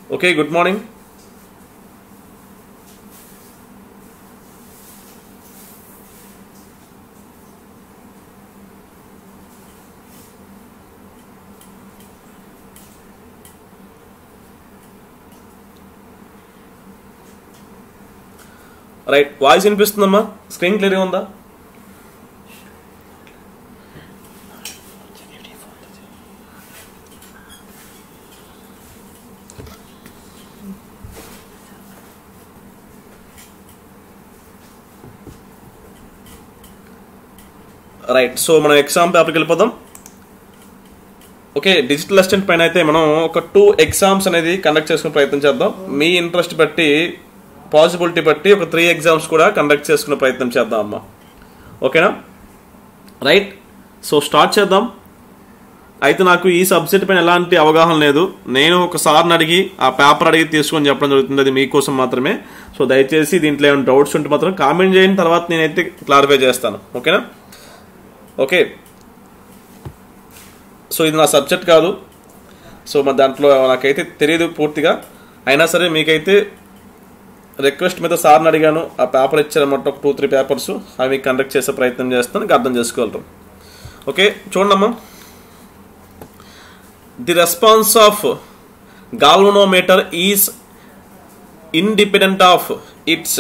Okay good morning right voice వినిపిస్తుందమ్మా screen క్లియర్గా ఉందా రైట్ సో మనం ఎగ్జామ్ పేపర్కి వెళ్ళిపోదాం ఓకే డిజిటల్ అసిస్టెంట్ పైన అయితే మనం ఒక టూ ఎగ్జామ్స్ అనేది కండక్ట్ చేసుకునే ప్రయత్నం చేద్దాం మీ ఇంట్రెస్ట్ బట్టి పాసిబిలిటీ బట్టి ఒక త్రీ ఎగ్జామ్స్ కూడా కండక్ట్ చేసుకునే ప్రయత్నం చేద్దాం అమ్మా ఓకేనా రైట్ సో స్టార్ట్ చేద్దాం అయితే నాకు ఈ సబ్జెక్ట్ పైన ఎలాంటి అవగాహన లేదు నేను ఒక సార్ని అడిగి ఆ పేపర్ అడిగి తీసుకొని చెప్పడం జరుగుతుంది అది మీకోసం మాత్రమే సో దయచేసి దీంట్లో ఏమైనా డౌట్స్ ఉంటే మాత్రం కామెంట్ చేయండి తర్వాత నేనైతే క్లారిఫై చేస్తాను ఓకేనా ఓకే సో ఇది నా సబ్జెక్ట్ కాదు సో మరి దాంట్లో నాకైతే తెలియదు పూర్తిగా అయినా సరే మీకైతే రిక్వెస్ట్ మీద సార్ని అడిగాను ఆ పేపర్ ఇచ్చారన్నమాట ఒక టూ త్రీ పేపర్స్ అవి కండక్ట్ చేసే ప్రయత్నం చేస్తాను ఇంకా అర్థం చేసుకోగలరు ఓకే చూడమ్మా the response of galvanometer is independent of its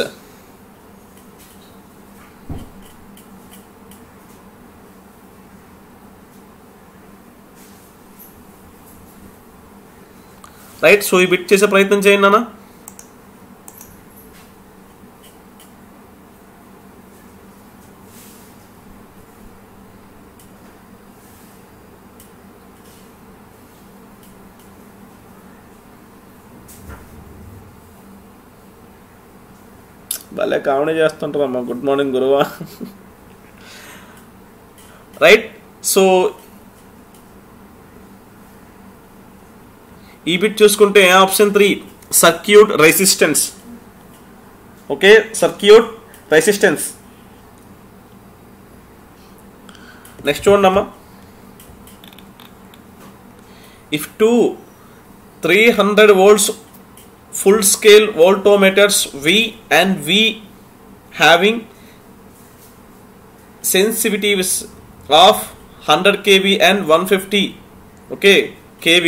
right so ఈ బిట్ చేసే ప్రయత్నం చేయండి నాన్న భలే కామెడీ చేస్తుంటారమ్మా గుడ్ మార్నింగ్ గురువా రైట్ సో ఈ బిట్ చూసుకుంటే option three circuit resistance okay circuit resistance next చూడండి అమ్మా if two three hundred volts full scale voltmeters V and V having sensitivities of 100 kV and 150 okay kV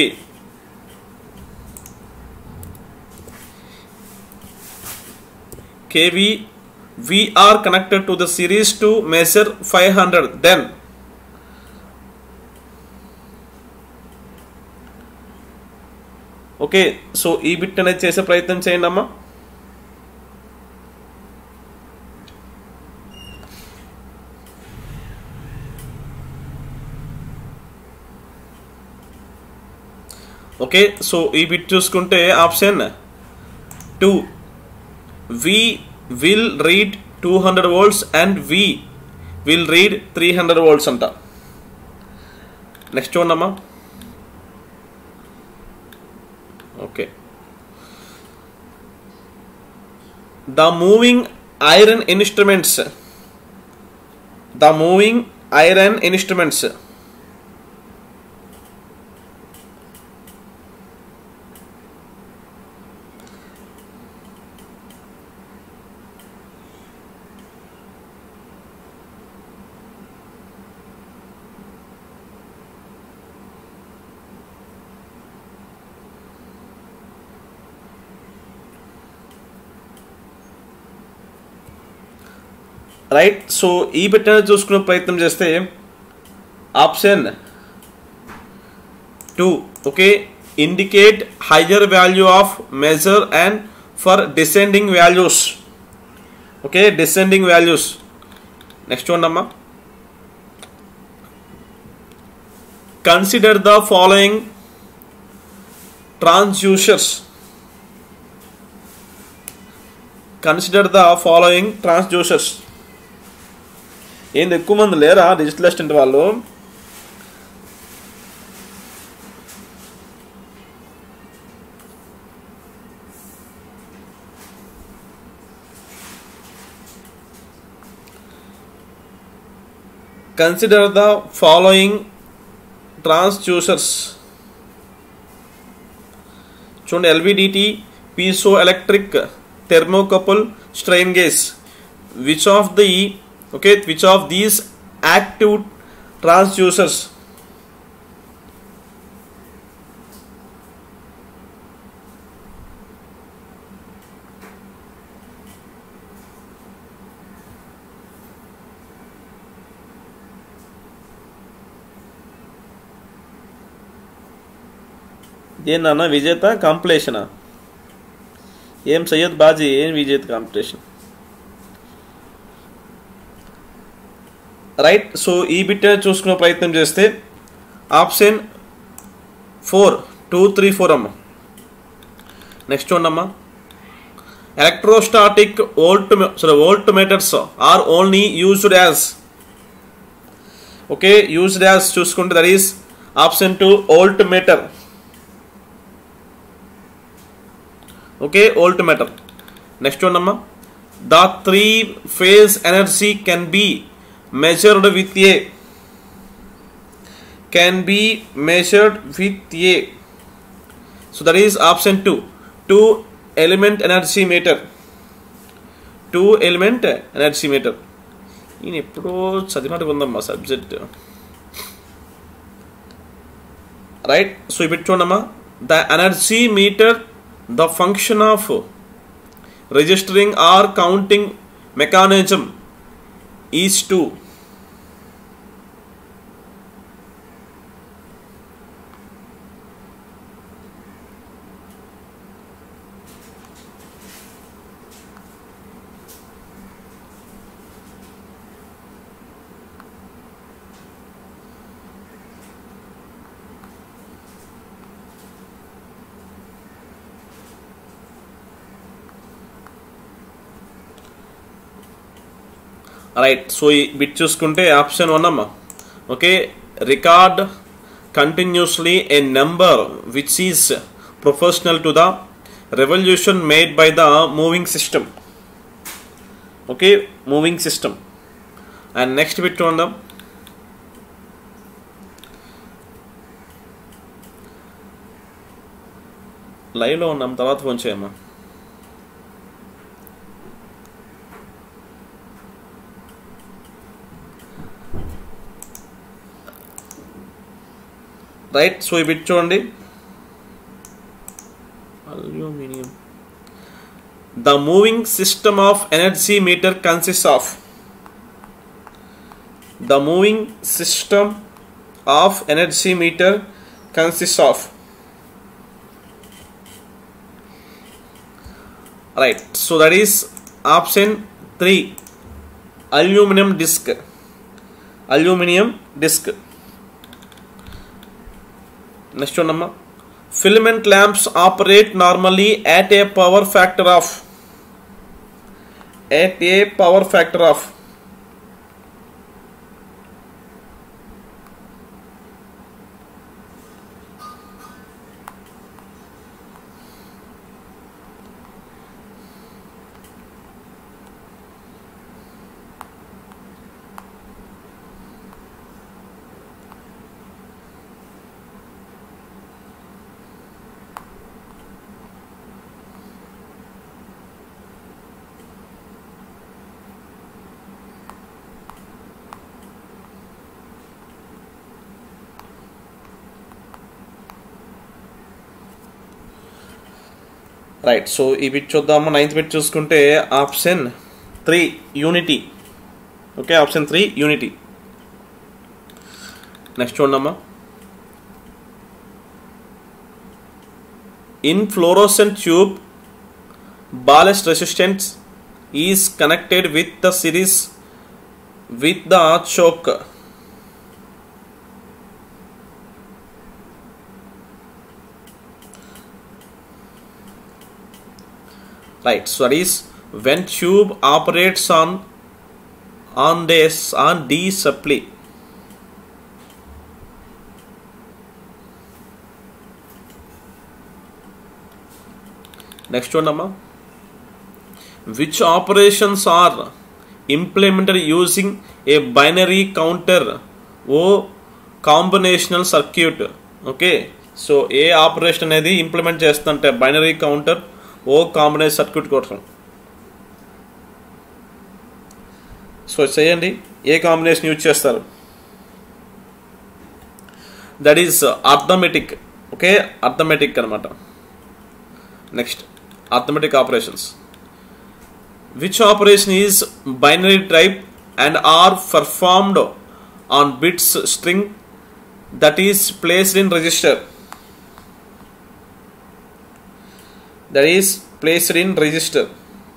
kV we are connected to the series to measure 500 then okay so ఈ bit అనేది చేసే ప్రయత్నం చేయండి అమ్మా okay so ఈ bit చూసుకుంటే option two we will read two hundred volts and we will read three hundred volts అంట next చూడమ్మా okay the moving iron instruments the moving iron instruments right so ఈ బిట్ అనేది చూసుకునే ప్రయత్నం చేస్తే option two okay indicate higher value of measure and for descending values okay descending values next చూడమ్మా consider the following transducers consider the following transducers ఏంది ఎక్కువ మంది లేరా డిజిటల్ అసిస్టెంట్ వాళ్ళు కన్సిడర్ ద ఫాలోయింగ్ ట్రాన్స్డ్యూసర్స్ చూడండి LVDT piezoelectric thermocouple strain gauge which of the okay which of these active transducers ఏందన్న విజేత కాంపిటీషనా ఏం సయ్యద్ బాజీ ఏం విజేత కాంపిటీషన్ రైట్ సో ఈ బిట్ చూసుకునే ప్రయత్నం చేస్తే option four two three four అమ్మ నెక్స్ట్ చూడమ్మా electrostatic volt sorry volt meters are only used as okay used as చూసుకుంటే that is option two volt meter okay volt meter next చూడమ్మా the three phase energy can be measured with a can be measured with a so that is option two two element energy meter two element energy meter ఈయన ఎప్పుడో చదివినట్టు ఉందమ్మా subject right so ఇప్పుడు చూడమ్మా the energy meter the function of registering or counting mechanism is to right so ఈ bit చూసుకుంటే option one అమ్మా okay record continuously a number which is proportional to the revolution made by the moving system okay moving system and next bit చూద్దాం లైవ్లో ఉన్నాం తర్వాత phone చేయమ్మా right so ఈ bit చూడండి aluminium the moving system of energy meter consist of the moving system of energy meter consist of right so that is option three aluminium disc aluminium disc next చూడమ్మా filament lamps operate normally at a power factor of at a power factor of right so ఈ bit చూద్దాము ninth bit చూసుకుంటే option three unity okay option three unity next చూడమ్మా in fluorescent tube ballast resistance is connected with the series with the choke right so that is when tube operates on on this on d supply next one amma which operations are implemented using a binary counter or combinational circuit okay so ఏ operation అనేది implement చేస్తుంటే binary counter ఓ combination circuit కోసం so చేయండి ఏ combination use చేస్తారు that is arithmetic okay arithmetic అనమాట next arithmetic operations which operation is binary type and are performed on bits string that is placed in register that is placed in register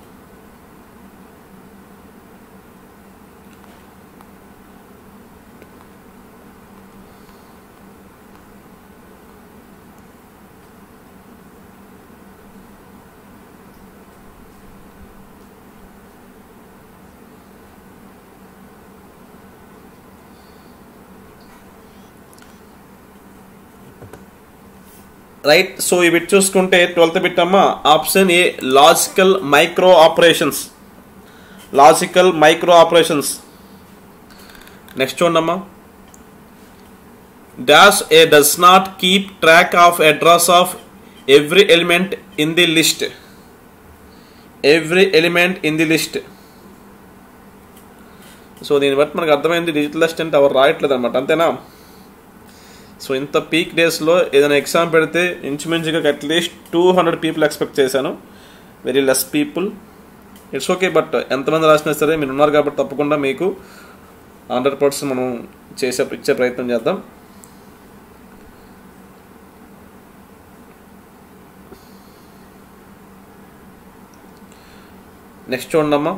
right so ఈ bit చూసుకుంటే twelfth bit అమ్మ option A logical micro operations logical micro operations next చూడమ్మా dash a does not keep track of address of every element in the list every element in the list so దీన్ని బట్టి మనకు అర్థమైంది digital assistant ఎవరు రాయట్లేదు అనమాట అంతేనా so ఇంత peak డేస్లో ఏదైనా ఎగ్జామ్ పెడితే ఇంచుమించుగా at least two hundred people expect చేశాను very less people it's okay but ఎంతమంది రాసినా సరే మీరు ఉన్నారు కాబట్టి తప్పకుండా మీకు హండ్రెడ్ పర్సెంట్ మనం చేసే ఇచ్చే ప్రయత్నం చేద్దాం నెక్స్ట్ చూడమ్మా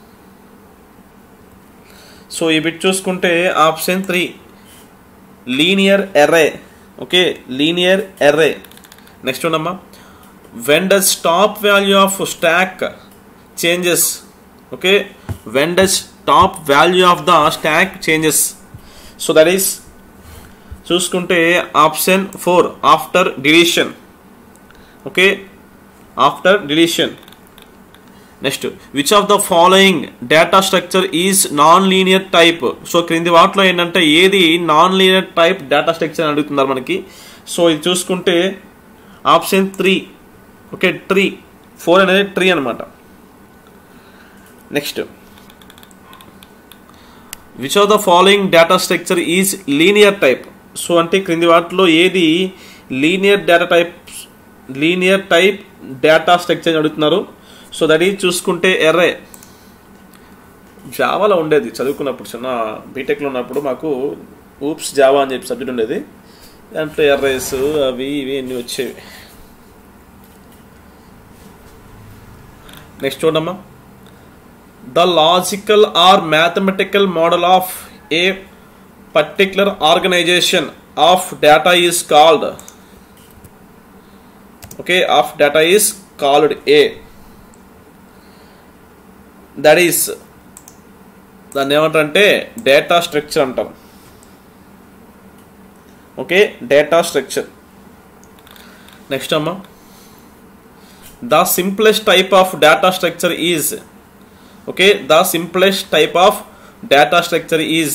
సో ఈ బిట్ చూసుకుంటే option three linear array okay linear array next ఉండమ్మా when does top value of stack changes okay when does top value of the stack changes so that is చూసుకుంటే option four after deletion okay after deletion next which of the following data structure is non linear type so క్రింది వాటిలో ఏంటంటే ఏది non linear type data structure అని అడుగుతున్నారు మనకి so ఇది చూసుకుంటే option three okay tree four అనేది ట్రీ అనమాట next which of the following data structure is linear type so అంటే క్రింది వాటిలో ఏది linear data type linear type data structure అడుగుతున్నారు సో దట్ ఈజ్ చూసుకుంటే ఎర్రే జావాలో ఉండేది చదువుకున్నప్పుడు చిన్న బీటెక్లో ఉన్నప్పుడు మాకు ఊప్స్ జావా అని చెప్పి సబ్జెక్ట్ ఉండేది దాంట్లో ఎర్రేస్ అవి ఇవి అన్నీ వచ్చేవి నెక్స్ట్ చూడమ్మా the logical or mathematical model of a particular organization of data is called okay of data is called a that is దాన్ని ఏమంటారంటే డేటా స్ట్రక్చర్ అంటాం ఓకే డేటా స్ట్రక్చర్ నెక్స్ట్ అమ్మా the simplest type of data structure is okay the simplest type of data structure is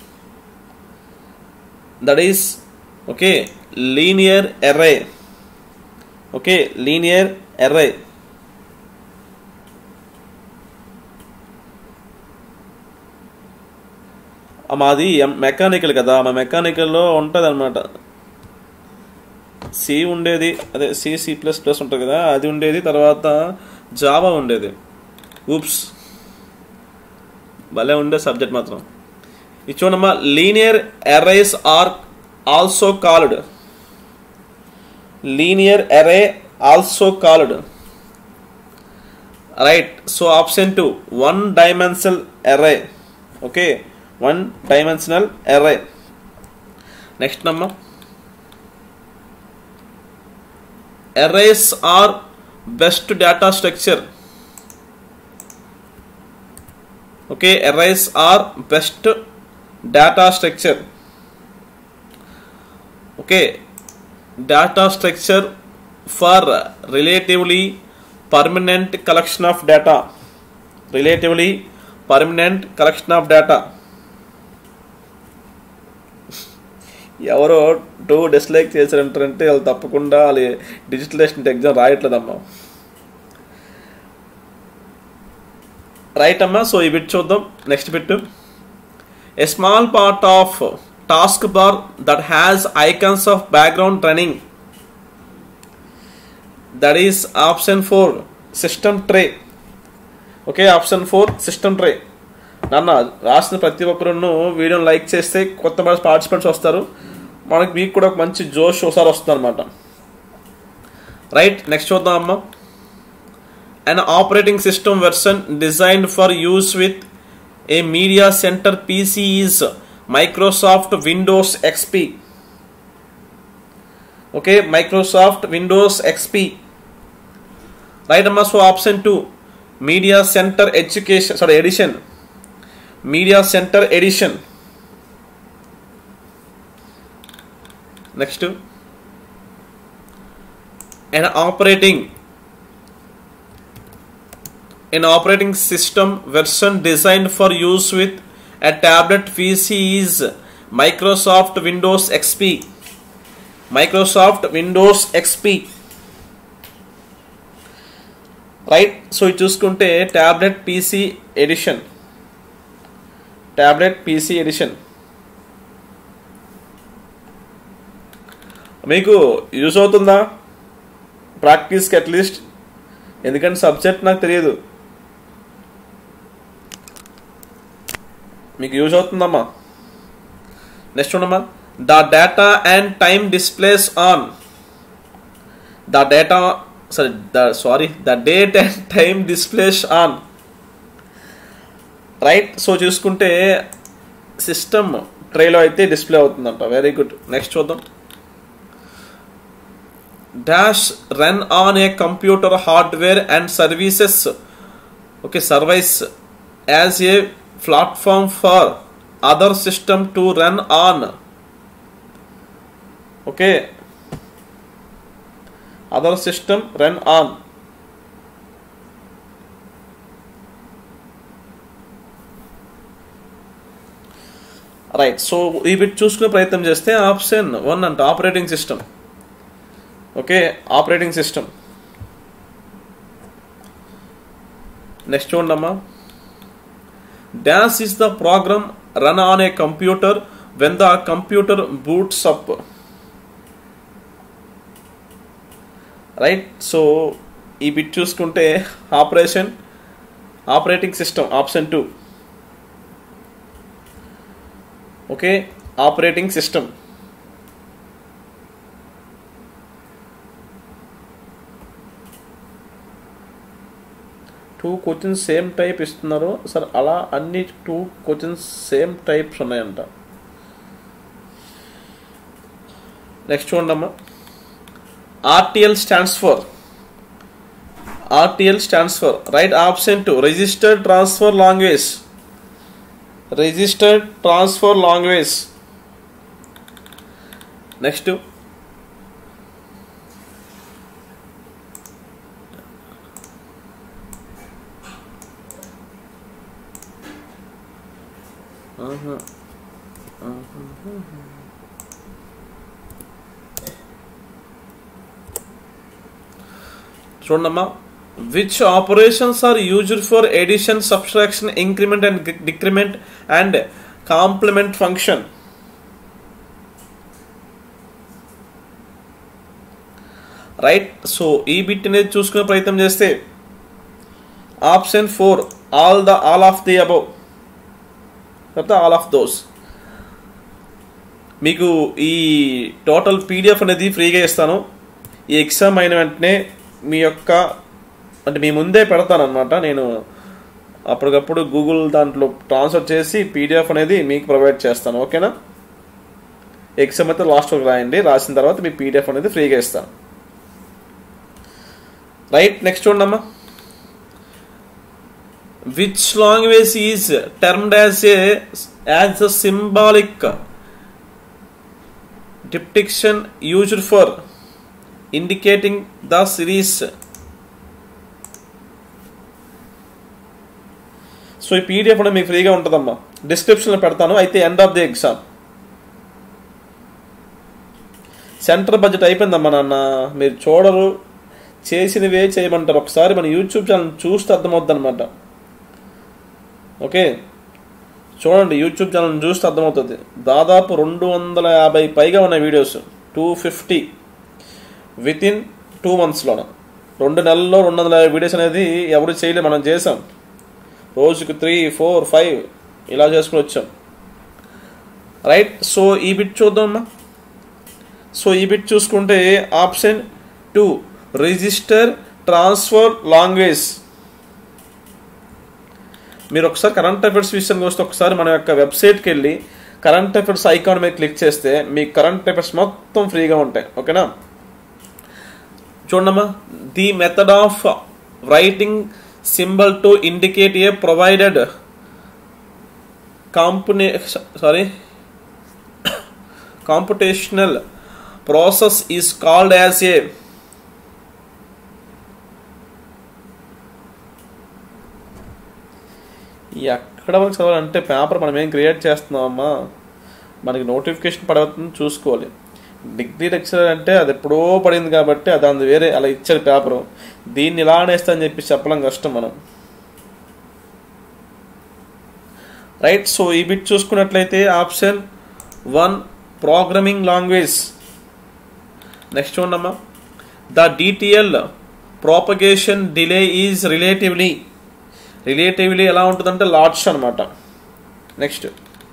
that is okay linear array okay linear array మాది mechanical కదా మా మెకానికల్లో ఉంటుంది అనమాట C ఉండేది అదే C C plus plus ఉంటుంది కదా అది ఉండేది తర్వాత జావా ఉండేది ఊప్స్ భలే ఉండే సబ్జెక్ట్ మాత్రం ఇది చూడమ్మా linear arrays are also called linear array also called right so option two one dimensional array okay one dimensional array next నమ్మ arrays are best data structure okay arrays are best data structure okay data structure for relatively permanent collection of data relatively permanent collection of data ఎవరో two dislike చేశారంటారంటే వాళ్ళు తప్పకుండా వాళ్ళు digital assistant exam రాయట్లేదమ్మా right అమ్మా so ఈ bit చూద్దాం next bit a small part of task bar that has icons of background running that is option four system tray okay option four system tray నాన్న రాసిన ప్రతి ఒక్కరును వీడియోని like చేస్తే కొత్త పార్టిసిపెంట్స్ వస్తారు మనకి మీకు కూడా ఒక మంచి జోష్ ఒకసారి వస్తుంది అనమాట రైట్ నెక్స్ట్ చూద్దాం అమ్మా an operating system version designed for use with a media center PC is Microsoft Windows XP. Okay, Microsoft Windows XP. Right, Amma, so option 2 Media Center Education, sorry, Edition. Media Center Edition. Next, an operating an operating system version designed for use with a tablet PC is Microsoft Windows XP. Microsoft Windows XP. Right so ఇది చూసుకుంటే tablet PC edition tablet PC edition మీకు use అవుతుందా ప్రాక్టీస్కి at least ఎందుకంటే subject నాకు తెలియదు మీకు use అవుతుందమ్మా నెక్స్ట్ ఉండమ్మా the data and time displays on the data sorry the sorry the date and time displays on right so చూసుకుంటే సిస్టమ్ ట్రేలో అయితే డిస్ప్లే అవుతుందంట వెరీ గుడ్ నెక్స్ట్ చూద్దాం dash run on a computer hardware and services okay service as a platform for other system to run on okay other system run on right so ఈ bit చూసుకునే ప్రయత్నం చేస్తే option one అంట operating system okay operating system next చూడమ్మా dash is the program run on a computer when the computer boots up right so ఈ bit చూసుకుంటే operation operating system option two okay operating system two questions same type ఇస్తున్నారు sir అలా అన్ని two questions same types ఉన్నాయంట next చూడమ్మా RTL stands for RTL stands for right option two registered transfer language registered transfer language next చూడమ్మా which operations are used for addition subtraction increment and decrement and complement function right so ఈ bit అనేది చూసుకునే ప్రయత్నం చేస్తే option four all the all of the above లేకపోతే all of those మీకు ఈ total PDF అనేది ఫ్రీగా ఇస్తాను ఈ ఎగ్జామ్ అయిన వెంటనే మీ యొక్క అంటే మీ ముందే పెడతాను అనమాట నేను అప్పటికప్పుడు గూగుల్ దాంట్లో ట్రాన్స్ఫర్ చేసి పీడిఎఫ్ అనేది మీకు ప్రొవైడ్ చేస్తాను ఓకేనా ఎగ్జామ్ అయితే లాస్ట్ వరకు రాయండి రాసిన తర్వాత మీ పీడిఎఫ్ అనేది ఫ్రీగా ఇస్తాను రైట్ నెక్స్ట్ చూడమ్మా which language is termed as a as a symbolic depiction used for indicating the series so ఈ పీడిఎఫ్ అనేది మీకు ఫ్రీగా ఉంటుందమ్మా డిస్క్రిప్షన్లో పెడతాను అయితే end of the exam centre budget అయిపోయిందమ్మా నాన్న మీరు చూడరు చేసినవే చేయమంటారు ఒకసారి మన యూట్యూబ్ ఛానల్ చూస్తే అర్థమవుద్ది అనమాట ఓకే చూడండి యూట్యూబ్ ఛానల్ చూస్తే అర్థమవుతుంది దాదాపు రెండు వందల యాభై పైగా ఉన్నాయి videos two fifty with in two మంత్స్లోన రెండు నెలల్లో రెండు వందల యాభై వీడియోస్ అనేది ఎవరు చేయలేదు మనం చేసాం రోజుకు త్రీ ఫోర్ ఫైవ్ ఇలా చేసుకుని వచ్చాం రైట్ సో ఈ బిట్ చూద్దామమ్మా సో ఈ బిట్ చూసుకుంటే option two register transfer language మీరు ఒకసారి కరెంట్ అఫైర్స్ విషయానికి వస్తే ఒకసారి మన యొక్క వెబ్సైట్కి వెళ్ళి కరెంట్ అఫైర్స్ ఐకాన్ మీద క్లిక్ చేస్తే మీ కరెంట్ అఫైర్స్ మొత్తం ఫ్రీగా ఉంటాయి ఓకేనా చూడమ్మా the method of writing symbol to indicate a provided కాంపునే sorry computational process is called as a ఎక్కడ వరకు చదవాలంటే పేపర్ మనం ఏం క్రియేట్ చేస్తున్నామమ్మా మనకి నోటిఫికేషన్ పడుతుంది చూసుకోవాలి డిగ్రీ లెక్చరర్ అంటే అది ఎప్పుడో పడింది కాబట్టి అది అందు వేరే అలా ఇచ్చారు పేపరు దీన్ని ఇలా అనేస్తా అని చెప్పి చెప్పడం కష్టం మనం రైట్ సో ఈ బిట్ చూసుకున్నట్లయితే option one programming language next చూడమ్మా the DTL propagation delay is relatively relatively ఎలా ఉంటుందంటే లార్డ్స్ అనమాట next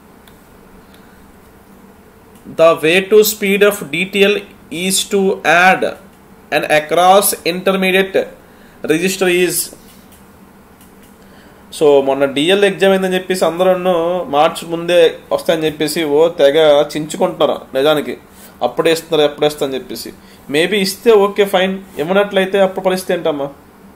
the way to speed of DTL is to add and across intermediate register is so మొన్న DL exam అయిందని చెప్పేసి అందరూ మార్చి ముందే వస్తాయని చెప్పేసి ఓ తెగ చించుకుంటున్నారు నిజానికి అప్పుడే ఇస్తున్నారు ఎప్పుడే ఇస్తా అని చెప్పేసి మేబీ ఇస్తే ఓకే ఫైన్ ఇవ్వనట్లయితే అప్పుడు పరిస్థితి ఏంటమ్మా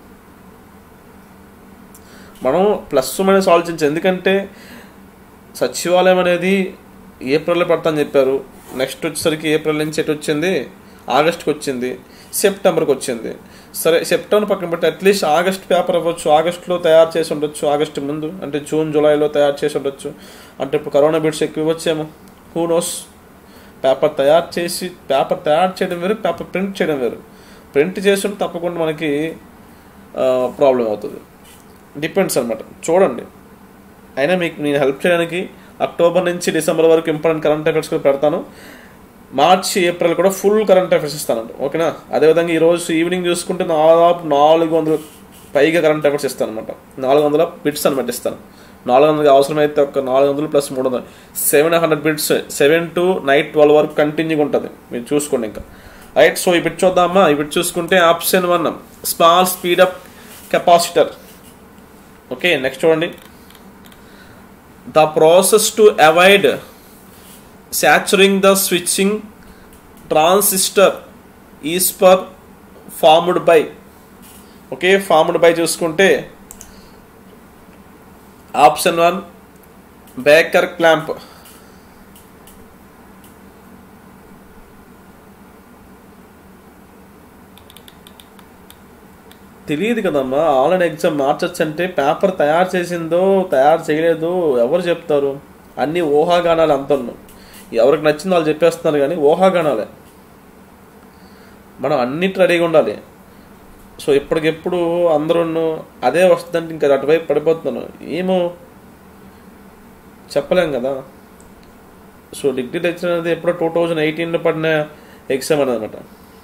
మనం ప్లస్ మైనస్ ఆలోచించాం ఎందుకంటే సచివాలయం అనేది ఏప్రిల్లో పడతాని చెప్పారు నెక్స్ట్ వచ్చేసరికి ఏప్రిల్ నుంచి ఎటు వచ్చింది ఆగస్ట్కి వచ్చింది సెప్టెంబర్కి వచ్చింది సరే సెప్టెంబర్ పక్కన పెట్టి అట్లీస్ట్ ఆగస్ట్ పేపర్ అవ్వచ్చు ఆగస్ట్లో తయారు చేసి ఉండొచ్చు ఆగస్ట్ ముందు అంటే జూన్ జూలైలో తయారు చేసి ఉండొచ్చు అంటే ఇప్పుడు కరోనా బిడ్స్ ఎక్కువ వచ్చేమో హూ నోస్ పేపర్ తయారు చేసి పేపర్ తయారు చేయడం వేరు పేపర్ ప్రింట్ చేయడం వేరు ప్రింట్ చేసి ఉంటే తప్పకుండా మనకి ప్రాబ్లం అవుతుంది డిపెండ్స్ అనమాట చూడండి అయినా మీకు నేను హెల్ప్ చేయడానికి అక్టోబర్ నుంచి డిసెంబర్ వరకు ఇంపార్టెంట్ కరెంట్ అఫైర్స్ కూడా పెడతాను మార్చి ఏప్రిల్ కూడా ఫుల్ కరెంట్ అఫైర్స్ ఇస్తానండి ఓకేనా అదేవిధంగా ఈరోజు ఈవినింగ్ చూసుకుంటే దాదాపు నాలుగు వందల పైగా కరెంట్ అఫైర్స్ ఇస్తాను అనమాట నాలుగు వందల బిట్స్ అనమాట ఇస్తాను నాలుగు వందలకి అవసరమైతే ఒక నాలుగు వందలు ప్లస్ మూడు వందలు seven hundred bits seven to night twelve వరకు కంటిన్యూగా ఉంటుంది మీరు చూసుకోండి ఇంకా రైట్ సో ఈ బిట్ చూద్దామా ఈ బిట్ చూసుకుంటే option one small speed up capacitor okay next చూడండి the process to avoid saturating the switching transistor is per formed by okay formed by చూసుకుంటే ఆప్షన్ వన్ బేకర్ క్లాంప్ తెలియదు కదమ్మా online exam మార్చచ్చు అంటే paper తయారు చేసిందో తయారు చేయలేదో ఎవరు చెప్తారు అన్ని ఊహాగానాలు అంతను ఎవరికి నచ్చిందో వాళ్ళు చెప్పేస్తున్నారు కానీ ఊహాగానాలే మనం అన్నిటి రెడీగా ఉండాలి సో ఇప్పటికెప్పుడు అందరూ అదే వస్తుందంటే ఇంకా అటువైపు పడిపోతున్నాను ఏమో చెప్పలేం కదా సో డిగ్రీ లెక్చర్ అనేది ఎప్పుడో టూ థౌజండ్ ఎయిటీన్లో పడిన ఎగ్జామ్ అనమాట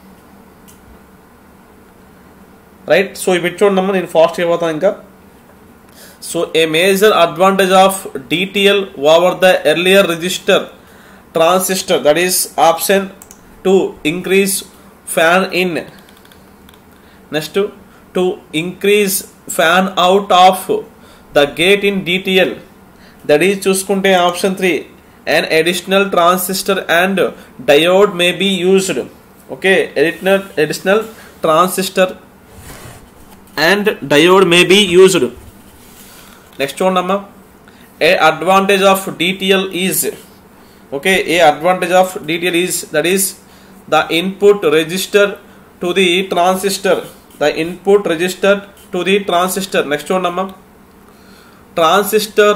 రైట్ సో ఇవి చూడమ్మా నేను ఫాస్ట్ అయిపోతాను ఇంకా so a major advantage of DTL over the earlier register transistor that is option 2 increase fan in next to increase fan out of the gate in DTL that is చూసుకుంటే option 3 an additional transistor and diode may be used okay additional additional transistor and diode may be used next చూడమ్మా a advantage of DTL is okay a advantage of DTL is that is the input register to the transistor the input register to the transistor next one number transistor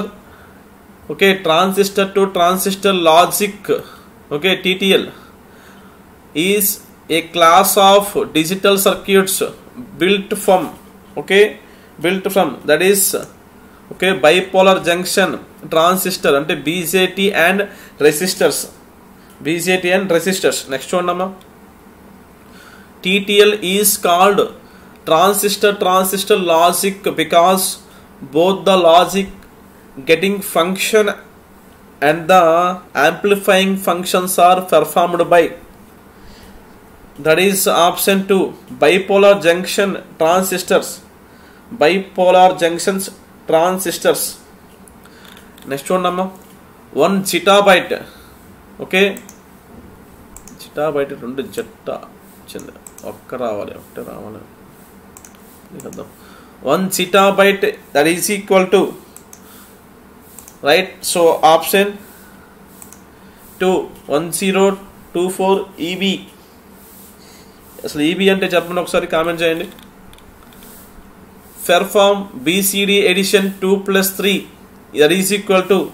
okay transistor to transistor logic okay TTL is a class of digital circuits built from okay built from that is okay bipolar junction transistor అంటే BJT and resistors BJT and resistors next చూడమ్మా TTL is called transistor transistor logic because both the logic getting function and the amplifying functions are performed by that is option 2 bipolar junction transistors bipolar junctions transistors next చూడమ్మా one zettabyte okay zettabyte రెండు జట్ట వచ్చింది ఒక్క రావాలి ఒకటే రావాలి చూద్దాం one zettabyte that is equal to right so option two one zero two four EB అసలు ఈబీ అంటే చెప్పండి ఒకసారి కామెంట్ చేయండి perform BCD addition two plus three that is equal to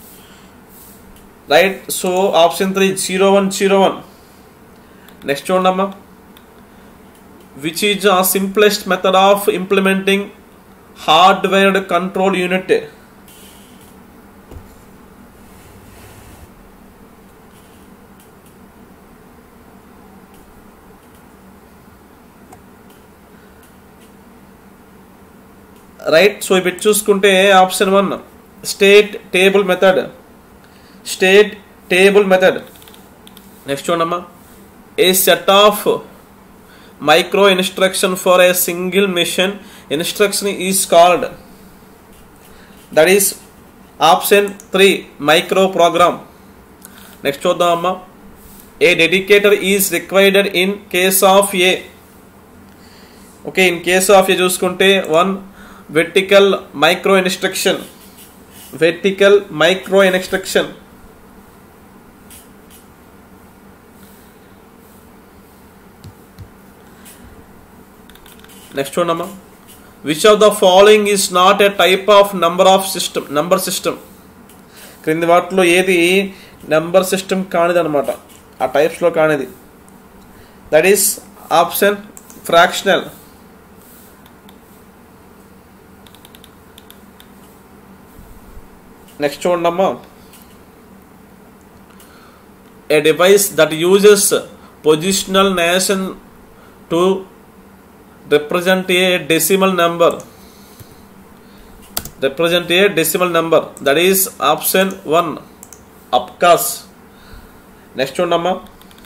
right so option three zero one zero one next చూడమ్మా which is a simplest method of implementing hardwired control unit right so ఇప్పుడు చూసుకుంటే option one state table method state table method next చూడమ్మా a set of micro instruction for a single machine instruction is called that is option three micro program next చూద్దాం అమ్మా a dedicator is required in case of a okay in case of a చూసుకుంటే one vertical micro instruction vertical micro instruction next చూడమ్మా which of the following is not a type of number of system number system క్రింది వాటిలో ఏది number system కానిది అనమాట ఆ టైప్స్లో కానిది that is option fractional next చూడమ్మా a device that uses positional nation to represent a decimal number represent a decimal number that is option 1 abcas next one amma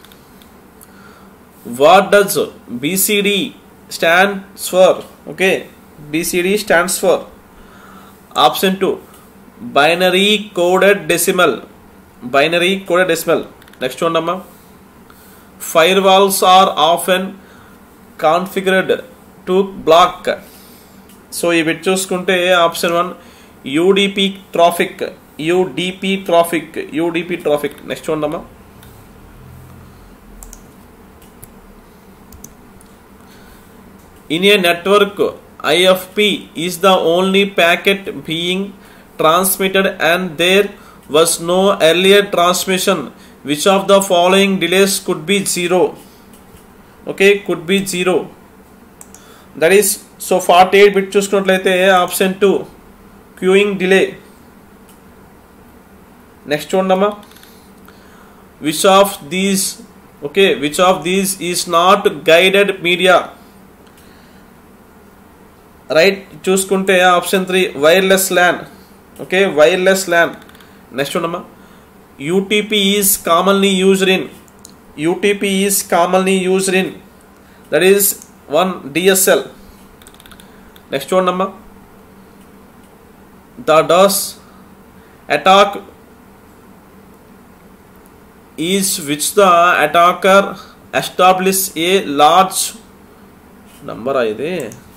what does bcd stands for okay bcd stands for option 2 binary coded decimal binary coded decimal next one amma firewalls are often configured to block so ఇవి చూసుకుంటే option one UDP traffic UDP traffic UDP traffic next చూడమ్మా in a network IFP is the only packet being transmitted and there was no earlier transmission which of the following delays could be zero okay could be zero that is so forty eight bit చూసుకున్నట్లయితే option two queuing delay next చూడమ్మా which of these okay which of these is not guided media right చూసుకుంటే option three wireless LAN okay wireless LAN next ఉండమ్మా UTP is commonly used in UTP is commonly used in that is one DSL. Next one number. The DOS attack is which the attacker establish a large number ಇದೆ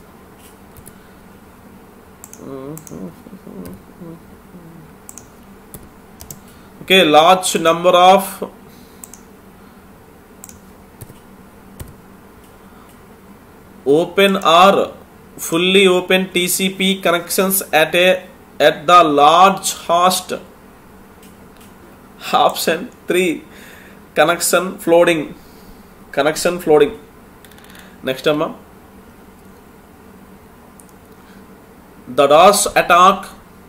okay large number of open or fully open TCP connections at a at the large host. Option 3 connection flooding. Connection flooding next అమ్మా the DoS attack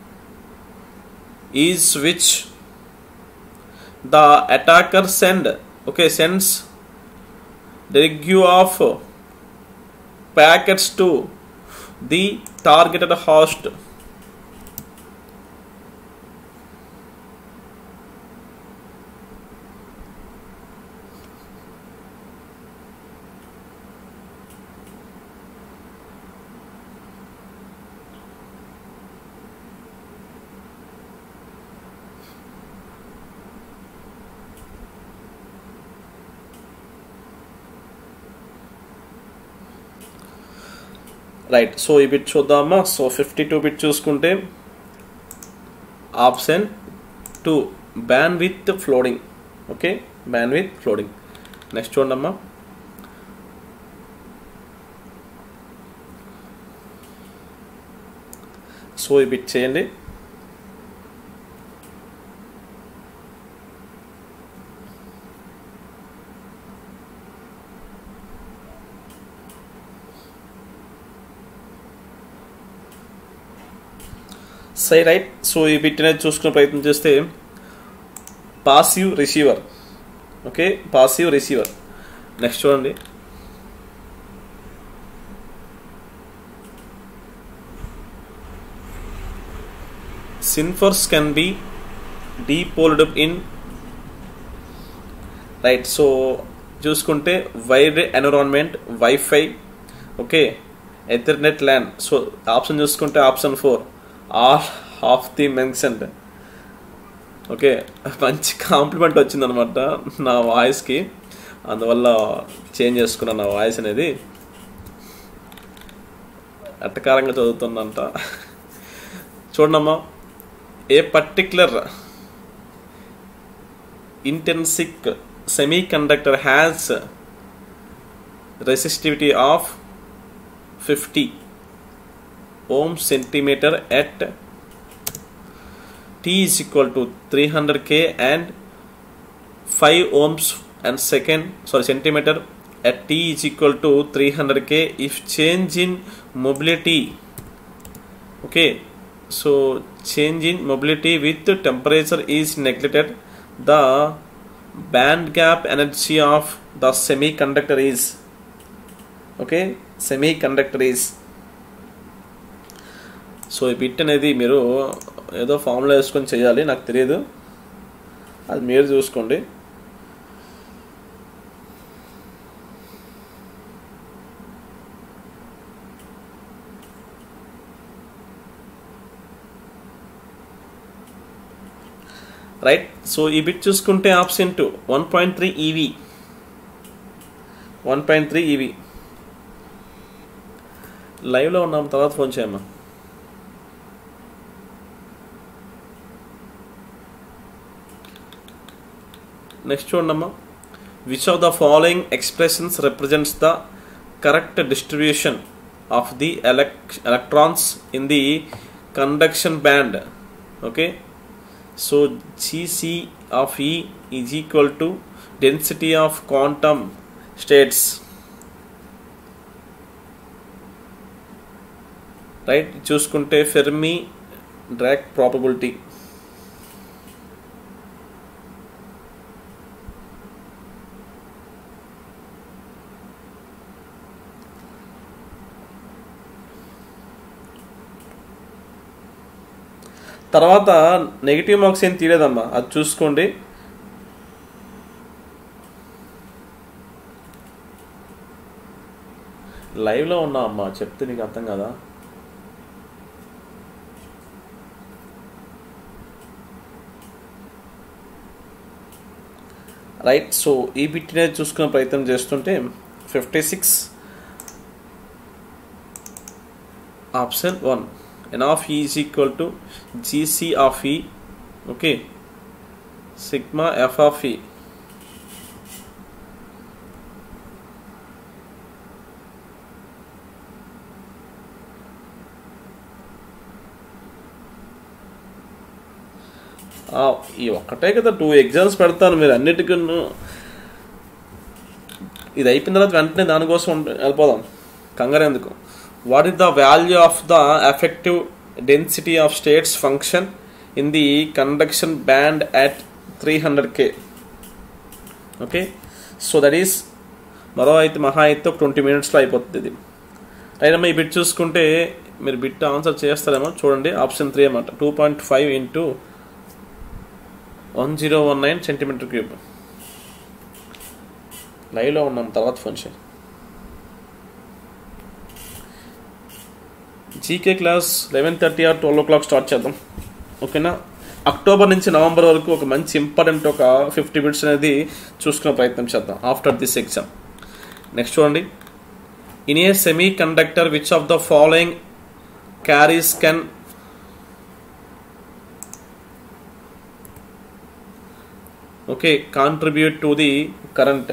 is which the attacker send okay sends డెగ్యూ of packets to the targeted host right so ఈ bit చూద్దామా so fifty two bit చూసుకుంటే option two bandwidth flooding okay bandwidth flooding next చూడమ్మా so ఈ bit చేయండి సై right so ఈ bit అనేది చూసుకునే ప్రయత్నం చేస్తే passive receiver okay passive receiver next చూడండి sniffers can be డీపోల్డ్ in right so చూసుకుంటే wide environment wifi okay Ethernet LAN so option చూసుకుంటే option four all of the mentioned okay మంచి కాంప్లిమెంట్ వచ్చిందనమాట నా వాయిస్కి అందువల్ల చేంజ్ చేసుకున్నాను నా వాయిస్ అనేది అట్టకారంగా చదువుతుందంట చూడమ్మా a particular intrinsic semiconductor has resistivity of fifty ohm centimeter at t is equal to 300k and 5 ohms and second sorry centimeter at t is equal to 300k if change in mobility okay so change in mobility with temperature is neglected the band gap energy of the semiconductor is okay semiconductor is so ఈ bit అనేది మీరు ఏదో ఫామ్లో వేసుకొని చేయాలి నాకు తెలియదు అది మీరు చూసుకోండి రైట్ సో ఈ బిట్ చూసుకుంటే option two one point three eV one point three eV లైవ్లో ఉన్నాం తర్వాత ఫోన్ చేయమ్మా నెక్స్ట్ చూడమ్మా which of the following expressions represents the correct distribution of the elec electrons in the conduction band okay so g c of E is equal to density of quantum states right చూసుకుంటే Fermi Dirac probability తర్వాత negative marks ఏం తీయలేదమ్మా అది చూసుకోండి లైవ్లో ఉన్నా అమ్మా చెప్తే నీకు అర్థం కదా రైట్ సో ఈ బిట్నే చూసుకునే ప్రయత్నం చేస్తుంటే fifty six option one n of e is equal to gc of e okay sigma f of e ఆ, ఈ ఒక్కటే కదా టూ ఎగ్జామ్స్ పెడతాను మీరు అన్నిటికీ ఇది అయిపోయిన తర్వాత వెంటనే దానికోసం ఉంట- వెళ్ళిపోదాం కంగారు ఎందుకు what is the value of the effective density of states function in the conduction band at three hundred K okay so that is మరో అయితే మహా అయితే ఒక ట్వంటీ మినిట్స్లో అయిపోతుంది ఇది అయినా ఈ బిట్ చూసుకుంటే మీరు బిట్ ఆన్సర్ చేస్తారేమో చూడండి ఆప్షన్ త్రీ అన్నమాట two point five into one zero one nine centimetre cube లైవ్లో ఉన్నాం తర్వాత ఫోన్ చేయి GK class eleven thirty or twelve o'clock start చేద్దాం ఓకేనా అక్టోబర్ నుంచి నవంబర్ వరకు ఒక మంచి ఇంపార్టెంట్ ఒక ఫిఫ్టీ మినిట్స్ అనేది చూసుకునే ప్రయత్నం చేద్దాం ఆఫ్టర్ దిస్ ఎగ్జామ్ నెక్స్ట్ చూడండి in a semiconductor which of the following carries can okay contribute to the current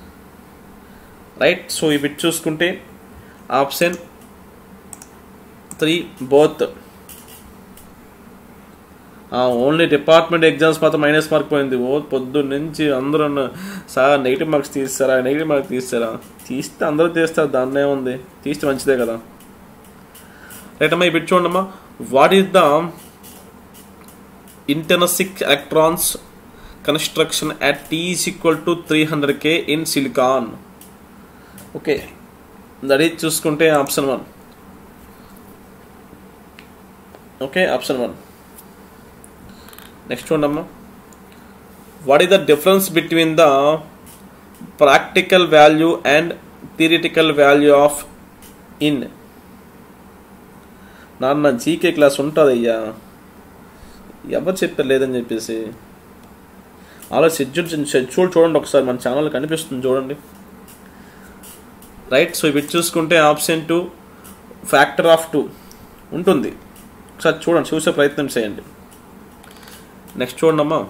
right so ఇవి చూసుకుంటే option three both only department exams మాత్రం మైనస్ మార్క్ పోయింది ఓ పొద్దున్న నుంచి అందరూ అన్న, సార్ నెగిటివ్ మార్క్స్ తీస్తారా నెగిటివ్ మార్క్స్ తీస్తారా తీస్తే అందరూ తీస్తారు దాన్నే ఉంది తీస్తే మంచిదే కదా రైట్ అమ్మా ఇప్పుడు చూడమ్మా what is the intrinsic electrons construction at T is equal to three hundred K in silicon okay that is చూసుకుంటే option one okay option one next చూడమ్మా what is the difference between the practical value and theoretical value of in నాన్న GK class ఉంటుంది అయ్యా ఎవరు చెప్పారు లేదని చెప్పేసి అలా షెడ్యూల్ షెడ్యూల్ చూడండి ఒకసారి మన ఛానల్ కనిపిస్తుంది చూడండి రైట్ సో ఇవి చూసుకుంటే option two factor of two ఉంటుంది ఒకసారి చూడండి చూసే ప్రయత్నం చేయండి నెక్స్ట్ చూడండి అమ్మా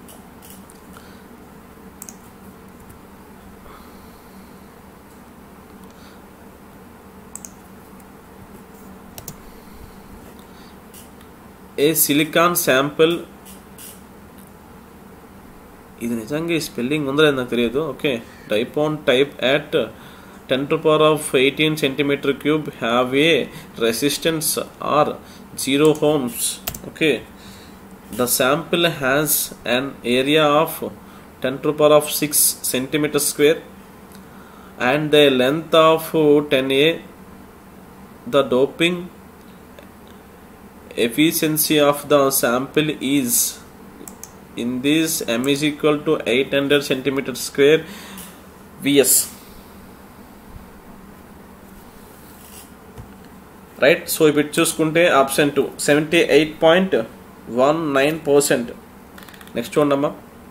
ఏ సిలికాన్ శాంపిల్ ఇది నిజంగా ఈ స్పెల్లింగ్ ఉందో లేదో నాకు తెలియదు ఓకే డైపోన్ type at ten to power of eighteen centimetre cube have a resistance R zero ohms okay the sample has an area of ten to power of six centimetre square and the length of ten a the doping efficiency of the sample is in this m is equal to 800 centimeter square vs right so ఇప్పుడు చూసుకుంటే option two seventy eight point one nine percent next చూడమ్మా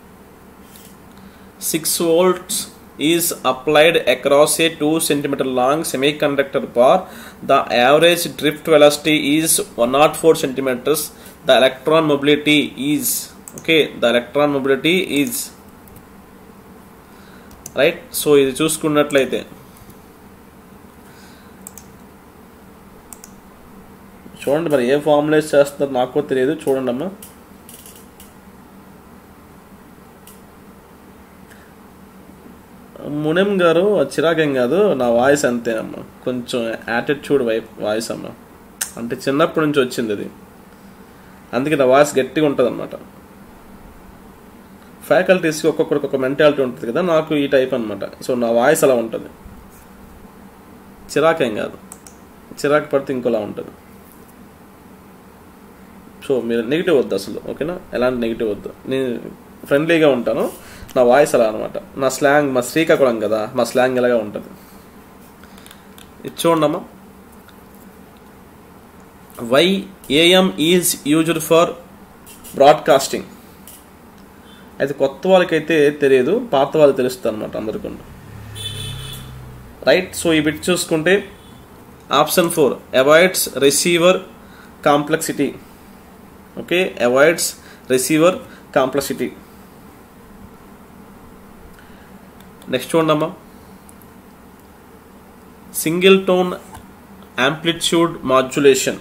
six volts is applied across a 2 centimeter long semiconductor bar. The average drift velocity is 104 centimeters. The electron mobility is okay. The electron mobility is right so ఇది చూసుకున్నట్లయితే చూడండి మరి ఏ ఫార్ములేస్ చేస్తారో నాకు తెలియదు చూడండి అమ్మా మునిం గారు చిరాకేం కాదు నా వాయిస్ అంతే అమ్మ కొంచెం యాటిట్యూడ్ వైపు వాయిస్ అమ్మ అంటే చిన్నప్పటి నుంచి వచ్చింది అది అందుకే నా వాయిస్ గట్టిగా ఉంటుంది అనమాట ఫ్యాకల్టీస్కి ఒక్కొక్కరికి ఒక మెంటాలిటీ ఉంటుంది కదా నాకు ఈ టైప్ అనమాట సో నా వాయిస్ అలా ఉంటుంది చిరాకేం కాదు చిరాకు పడితే ఇంకోలా ఉంటుంది సో మీరు నెగిటివ్ వద్దు అసలు ఓకేనా ఎలాంటి నెగిటివ్ వద్దు నేను ఫ్రెండ్లీగా ఉంటాను నా వాయిస్ అలా అనమాట నా స్లాంగ్ మా శ్రీకాకుళం కదా మా స్లాంగ్ ఇలాగా ఉంటుంది ఇది చూడమ్మా why AM is used for broadcasting అయితే కొత్త వాళ్ళకైతే తెలియదు పాత వాళ్ళు తెలుస్తుంది అనమాట అందరికీ రైట్ సో ఈ బిట్ చూసుకుంటే option four avoids receiver complexity okay avoids receiver complexity next చూడమ్మా single tone amplitude modulation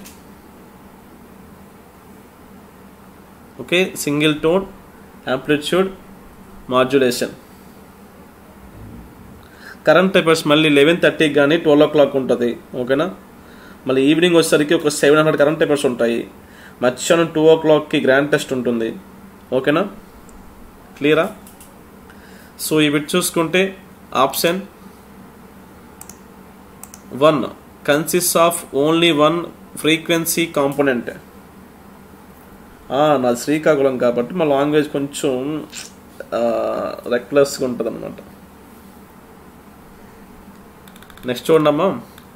okay single tone amplitude modulation current affairs మళ్ళీ లెవెన్ థర్టీకి కానీ ట్వెల్వ్ ఓ క్లాక్ ఉంటుంది ఓకేనా మళ్ళీ ఈవినింగ్ వచ్చేసరికి ఒక సెవెన్ హండ్రెడ్ కరెంట్ అఫైర్స్ ఉంటాయి మధ్యాహ్నం టూ ఓ క్లాక్కి గ్రాండ్ టెస్ట్ ఉంటుంది ఓకేనా క్లియరా సో ఇవి చూసుకుంటే option one consist of only one frequency component నాది శ్రీకాకుళం కాబట్టి మా లాంగ్వేజ్ కొంచెం రెక్లెస్గా ఉంటుంది అనమాట నెక్స్ట్ చూడమ్మా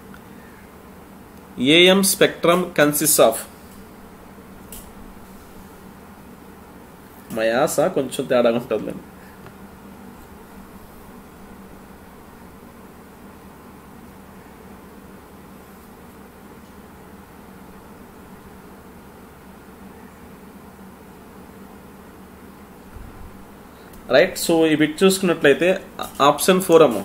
ఏఎం స్పెక్ట్రమ్ కన్సిస్ట్ ఆఫ్ మా యాస కొంచెం తేడాగా ఉంటుంది రైట్ సో ఈ బిట్ చూసుకున్నట్లయితే ఆప్షన్ ఫోర్ అమ్మ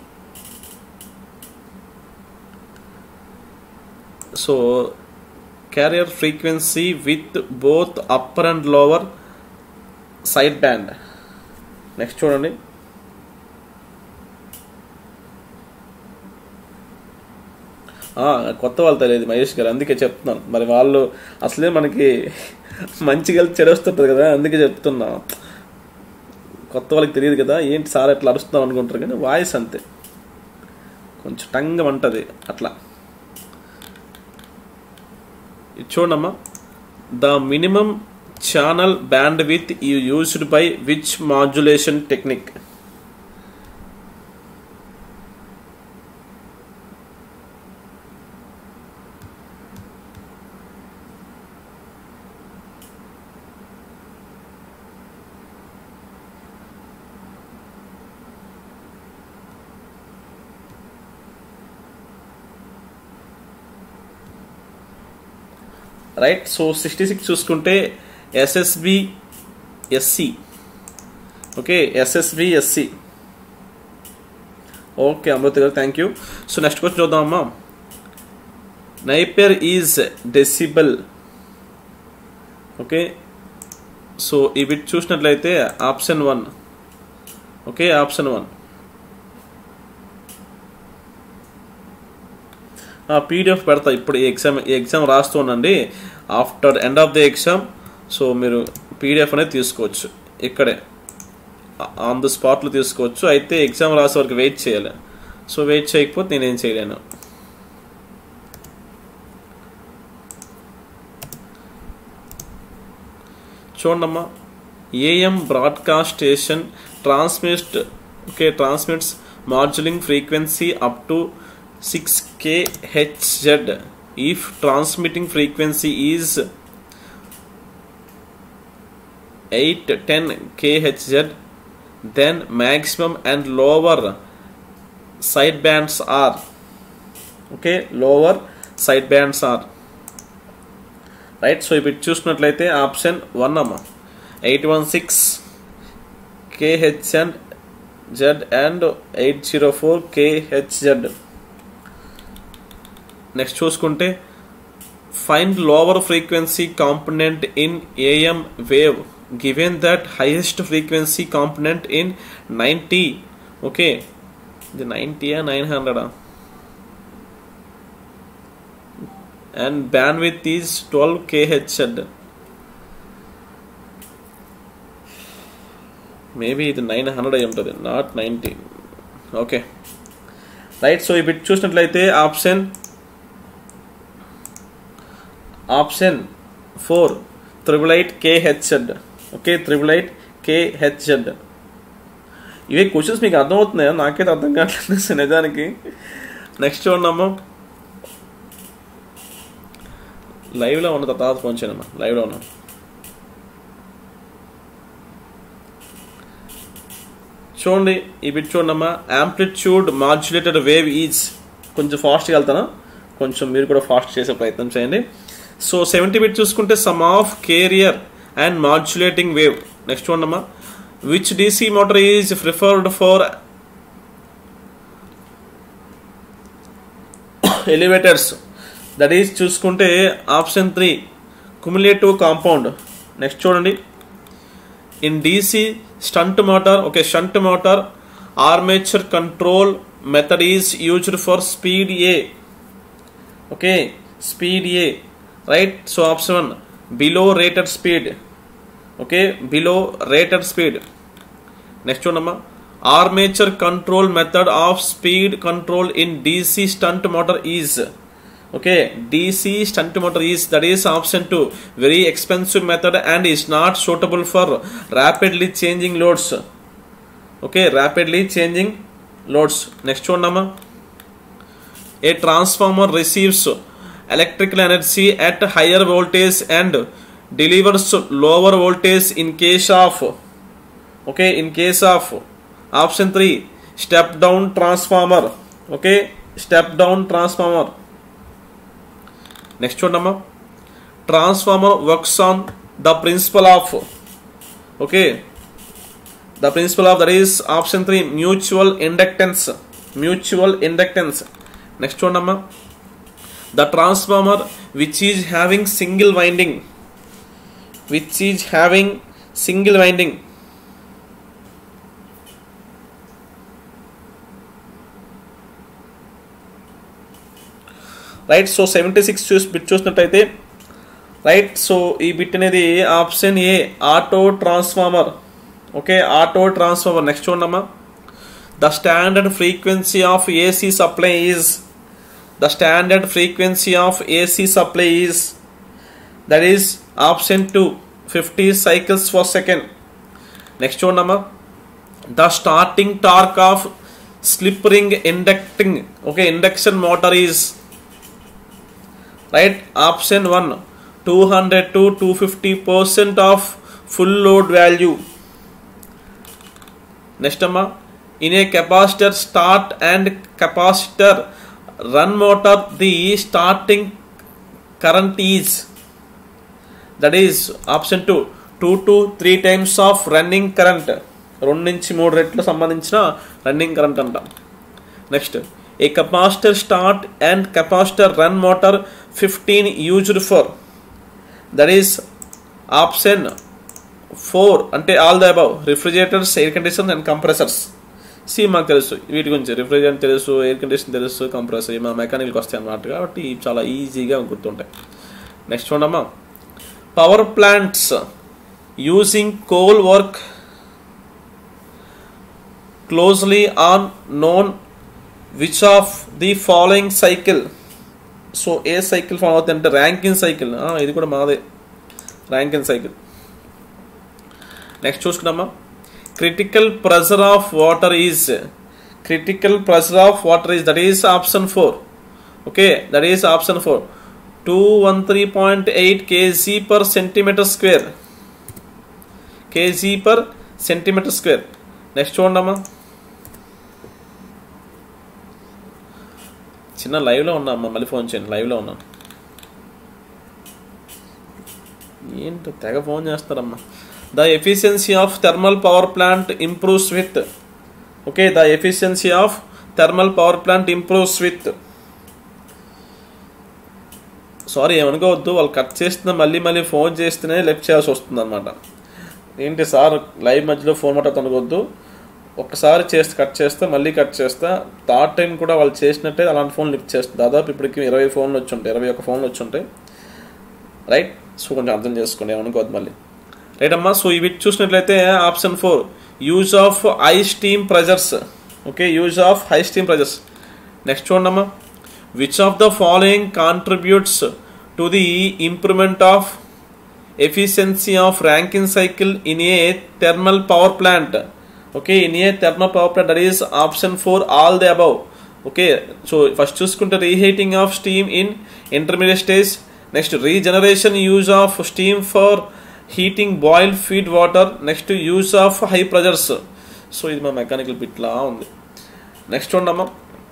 so carrier frequency with both upper and lower side band next చూడండి కొత్త వాళ్ళు తెలియదు మహేష్ గారు అందుకే చెప్తున్నాను మరి వాళ్ళు అసలే మనకి మంచిగా చెడొస్తుంటుంది కదా అందుకే చెప్తున్నా కొత్త వాళ్ళకి తెలియదు కదా ఏంటి సార్ ఎట్లా అరుస్తున్నాం అనుకుంటారు కానీ వాయిస్ అంతే కొంచెం టంగం అంటది అట్లా ఇది చూడమ్మా the minimum channel band with you used by which modulation technique right so sixty six చూసుకుంటే SSB SC okay SSB SC okay Amrutha గారు thank you so next question చూద్దాం అమ్మా neper is decibel okay so ఇవి చూసినట్లయితే option one okay option one PDF పెడతా ఇప్పుడు ఈ exam ఈ ఎగ్జామ్ రాస్తుండండి after end of the exam so మీరు పీడిఎఫ్ అనేది తీసుకోవచ్చు ఇక్కడే ఆన్ ద స్పాట్లో తీసుకోవచ్చు అయితే ఎగ్జామ్ రాసే వరకు వెయిట్ చేయాలి సో వెయిట్ చేయకపోతే నేనేం చేయలేను చూడమ్మా AM broadcast station transmit okay transmits modulating frequency up to 6 kHz if transmitting frequency is 8 10 kHz then maximum and lower side bands are okay lower side bands are right so ఇప్పుడు చూసుకున్నట్లయితే option one అమ్మ eight one six K H and Z and eight zero four K H Z next చూసుకుంటే find lower frequency component in AM wave given that highest frequency component in ninety okay ఇది నైంటీయా nine హండ్రెడా and band with is twelve K H Z maybe ఇది nine hundred అయి ఉంటుంది not ninety okay right so ఇప్పుడు చూసినట్లయితే option option four triple eight K H Z okay triple eight K H Z ఇవే questions మీకు అర్థమవుతున్నాయా నాకైతే అర్థం కావట్లేదు నిజానికి నెక్స్ట్ చూడమ్మా లైవ్లో ఉన్న తర్వాత ఫోన్ చేయనమ్మా లైవ్లో ఉన్నా చూడండి ఈ బిట్ చూడమ్మా యాంప్లిట్యూడ్ మాడ్యులేటెడ్ వేవ్ ఈజ్ కొంచెం ఫాస్ట్గా వెళ్తాను కొంచెం మీరు కూడా ఫాస్ట్ చేసే ప్రయత్నం చేయండి సో సెవెంటీ బిట్ చూసుకుంటే sum of carrier and modulating wave next చూడమ్మా which DC motor is preferred for elevators that is చూసుకుంటే option three cumulative compound next చూడండి in DC shunt motor okay shunt motor armature control method is used for speed A. Okay, speed A. Right? So option 1 below rated speed. Okay, below rated speed. Next one number armature control method of speed control in DC stunt motor is okay DC stunt motor is that is option 2 very expensive method and is not suitable for rapidly changing loads okay rapidly changing loads next one number a transformer receives electrical energy at higher voltage and delivers lower voltage in case of okay in case of option 3 step down transformer okay step down transformer next one number transformer works on the principle of okay the principle of that is option 3 mutual inductance mutual inductance next one number the transformer which is having single winding which is having single winding right so seventy six చూసి bit చూసినట్టయితే right so ఈ bit అనేది option A auto transformer okay auto transformer next చూడమ్మా the standard frequency of AC supply is the standard frequency of AC supply is that is option two fifty cycles for second next చూడమ్మా the starting torque of slip ring inducting okay induction motor is right option 1 200 to 250 percent of full load value next amma in a capacitor start and capacitor run motor the starting current is that is option 2 2 to 3 times of running current రెండు నుంచి మూడు రెట్లు సంబంధించిన running current అంటాం next a capacitor start and capacitor run motor fifteen used for that is option four అంటే all the above refrigerators air conditioners and compressors సి మాకు తెలుసు వీటి గురించి రిఫ్రిజిరేటర్ తెలుసు ఎయిర్ కండిషన్ తెలుసు కంప్రెసర్ మా మెకానికల్కి వస్తాయి అన్నమాట కాబట్టి చాలా ఈజీగా గుర్తుంటాయి నెక్స్ట్ చూడమ్మా power plants using coal work closely on known which of the following cycle so a cycle follow అవుతుంది అంటే ర్యాంకిన్ సైకిల్ ఇది కూడా మాదే ర్యాంకిన్ సైకిల్ నెక్స్ట్ చూసుకున్నామా critical pressure of water is critical pressure of water is that is option four okay that is option four two one three point eight KG per centimetre square KG per centimetre square next చూడమ్మా చిన్న లైవ్లో ఉన్నా అమ్మ మళ్ళీ phone చేయండి లైవ్లో ఉన్నాను ఏంటో తెగ ఫోన్ చేస్తారమ్మా the efficiency of thermal power plant improves with okay the efficiency of thermal power plant improves with sorry ఏమనుకోవద్దు వాళ్ళు కట్ చేస్తున్నా మళ్ళీ మళ్ళీ ఫోన్ చేస్తేనే లెఫ్ట్ చేయాల్సి వస్తుంది అనమాట ఏంటి సార్ లైవ్ మధ్యలో ఫోన్ మాట్లాడుతూ అనుకోవద్దు ఒక్కసారి చేస్తే కట్ చేస్తే మళ్ళీ కట్ చేస్తా థర్డ్ టైం కూడా వాళ్ళు చేసినట్టే అలాంటి ఫోన్ లిఫ్ట్ చేస్తుంది దాదాపు ఇప్పటికి ఇరవై ఫోన్లు వచ్చి ఉంటాయి ఇరవై ఒక ఫోన్లు వచ్చి ఉంటాయి రైట్ సో కొంచెం అర్థం చేసుకోండి ఏమనుకోవద్దు మళ్ళీ రైట్ అమ్మా సో ఇవి చూసినట్లయితే option four use of high steam pressures okay use of high steam pressures next చూడమ్మా which of the following contributes to the improvement of efficiency of Rankine cycle in a thermal power plant okay in a thermal power plant that is option four all the above okay so first చూసుకుంటే reheating of steam in intermediate stage next regeneration use of steam for heating boil feed water next use of high pressures so ఇది మా mechanical బిట్లా ఉంది next ఉండమ్మా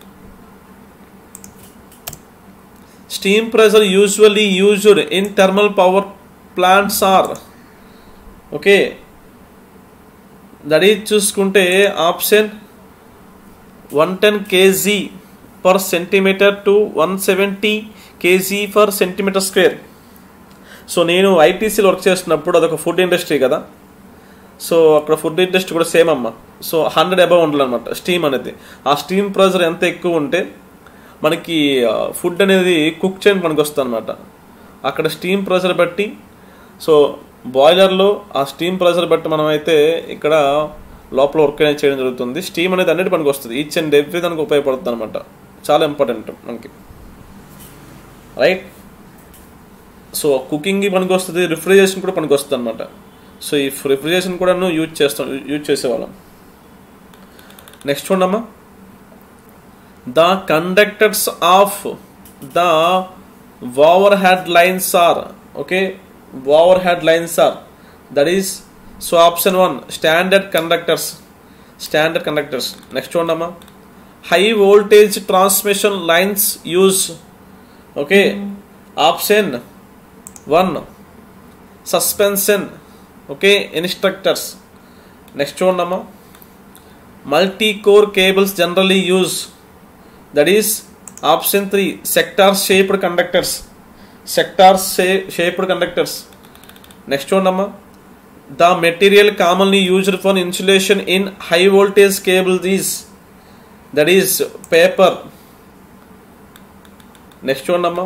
steam pressure usually used in thermal power plants are okay that is చూసుకుంటే option one ten KG per centimetre to one seventy KG per centimetre square so నేను ఐటీసీలో work చేస్తున్నప్పుడు అదొక ఫుడ్ ఇండస్ట్రీ కదా సో అక్కడ ఫుడ్ ఇండస్ట్రీ కూడా same అమ్మ సో హండ్రెడ్ అబవ్ ఉండాలన్నమాట స్టీమ్ అనేది ఆ స్టీమ్ ప్రెజర్ ఎంత ఎక్కువ ఉంటే మనకి ఫుడ్ అనేది కుక్ చేయడానికి మనకు వస్తుంది అనమాట అక్కడ స్టీమ్ ప్రెజర్ బట్టి సో బాయిలర్లో ఆ స్టీమ్ ప్రెజర్ బట్టి మనం అయితే ఇక్కడ లోపల వర్క్ అనేది చేయడం జరుగుతుంది స్టీమ్ అనేది అన్నిటి మనకు వస్తుంది ఈచ్ అండ్ ఎవ్రీ దానికి ఉపయోగపడుతుంది అనమాట చాలా ఇంపార్టెంట్ మనకి రైట్ సో కుకింగ్ పనికి వస్తుంది రిఫ్రిజరేషన్ కూడా పనికి వస్తుంది అనమాట సో ఈ రిఫ్రిజరేషన్ కూడా యూజ్ చేస్తాం యూజ్ చేసేవాళ్ళం నెక్స్ట్ చూడమ్మా the conductors of the overhead lines are okay overhead lines are that is so option one standard conductors standard conductors next చూడమ్మా high voltage transmission lines use okay option one suspension okay instructors next చూడమ్మా multi core cables generally use that is option three sector shaped conductors sector shaped conductors next చూడమ్మా the material commonly used for insulation in high voltage cable these that is paper next చూడమ్మా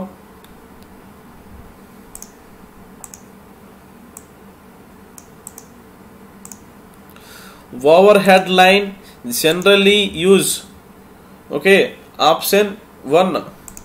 overhead line generally use okay option 1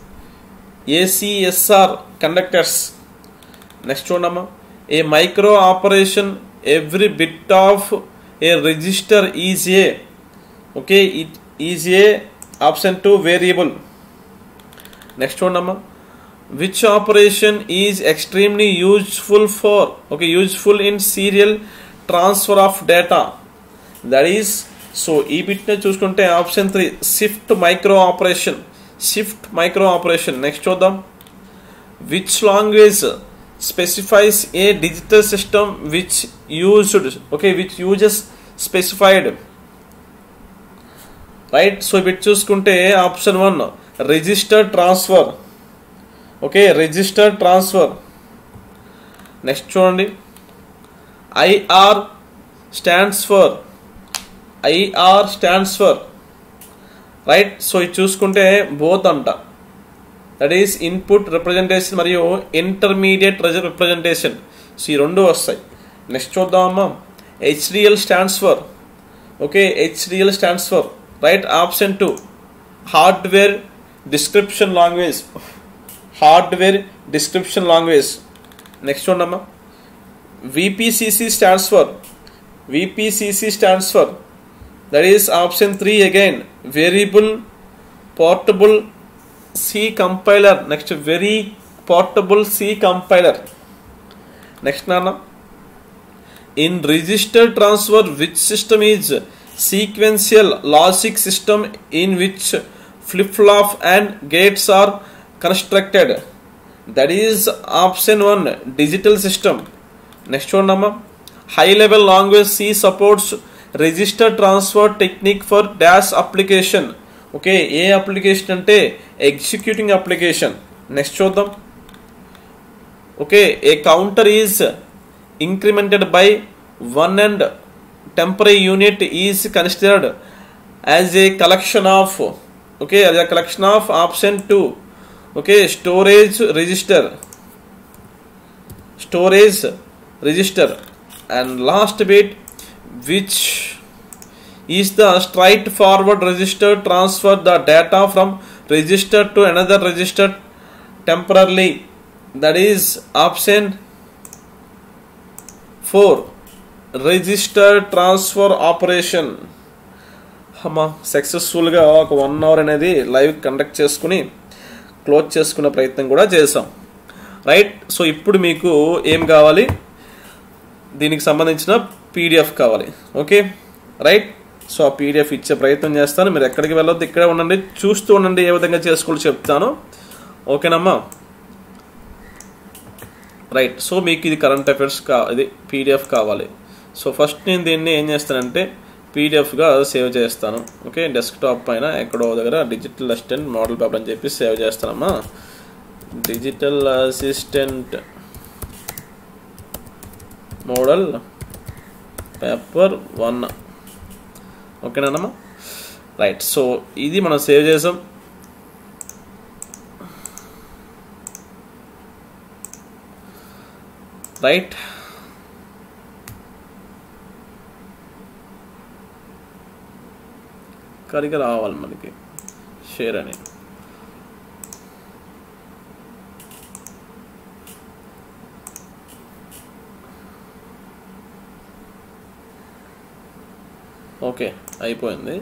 ACSR conductors next one amma a micro operation every bit of a register is a okay it is a option 2 variable next one amma which operation is extremely useful for okay useful in serial transfer of data that is so ఈ బిట్నే చూసుకుంటే option three shift micro operation shift micro operation next చూద్దాం which language specifies a digital system which used okay which uses specified right so bit చూసుకుంటే option one register transfer okay register transfer next చూడండి IR stands for IR stands for right so ఇది చూసుకుంటే both అంట that is input representation మరియు intermediate representation so ఈ రెండు వస్తాయి నెక్స్ట్ చూద్దామమ్మా HDL stands for okay HDL stands for right option two hardware description language hardware description language next చూడమ్మా VPCC stands for VPCC stands for that is option three again variable portable C compiler next very portable C compiler next నాన్న in register transfer which system is sequential logic system in which flip flop and gates are constructed that is option one digital system next చూడమ్మా high level language C supports register transfer technique for dash application okay a application అంటే executing application next చూద్దాం okay a counter is incremented by one and temporary unit is considered as a collection of okay అది collection of option two okay storage register storage register and last bit which is the straightforward register transfer the data from register to another register temporarily that is option 4 register transfer operation అమ్మా సక్సెస్ఫుల్గా ఒక one hour అనేది live conduct చేసుకుని close చేసుకునే ప్రయత్నం కూడా చేసాం right so ఇప్పుడు మీకు ఏం కావాలి దీనికి సంబంధించిన పీడిఎఫ్ కావాలి ఓకే రైట్ సో ఆ పీడిఎఫ్ ఇచ్చే ప్రయత్నం చేస్తాను మీరు ఎక్కడికి వెళ్ళొద్దు ఇక్కడే ఉండండి చూస్తూ ఉండండి ఏ విధంగా చేసుకోవాలో చెప్తాను ఓకేనమ్మా రైట్ సో మీకు ఇది కరెంట్ అఫైర్స్ కా ఇది పీడిఎఫ్ కావాలి సో ఫస్ట్ నేను దీన్ని ఏం చేస్తానంటే పీడిఎఫ్గా సేవ్ చేస్తాను ఓకే డెస్క్టాప్ పైన ఎక్కడో దగ్గర డిజిటల్ అసిస్టెంట్ మోడల్ పేపర్ అని చెప్పి సేవ్ చేస్తానమ్మా digital assistant model paper one ఓకేనానమ్మా రైట్ సో ఇది మనం సేవ్ చేసాం రైట్ కరిగా రావాలి మనకి షేర్ అని ఓకే అయిపోయింది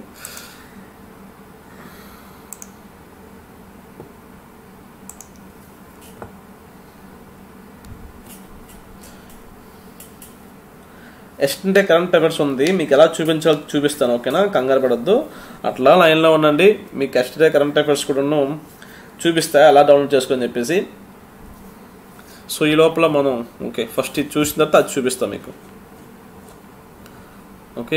ఎస్టంటే కరెంట్ అఫైర్స్ ఉంది మీకు ఎలా చూపించాలో చూపిస్తాను ఓకేనా కంగారు పడద్దు అట్లా లైన్లో ఉండండి మీకు ఎస్టర్డే కరెంట్ అఫైర్స్ కూడా చూపిస్తా ఎలా డౌన్లోడ్ చేసుకొని చెప్పేసి సో ఈ లోపల మనం ఓకే ఫస్ట్ ఇది చూసిన తర్వాత అది చూపిస్తాం మీకు okay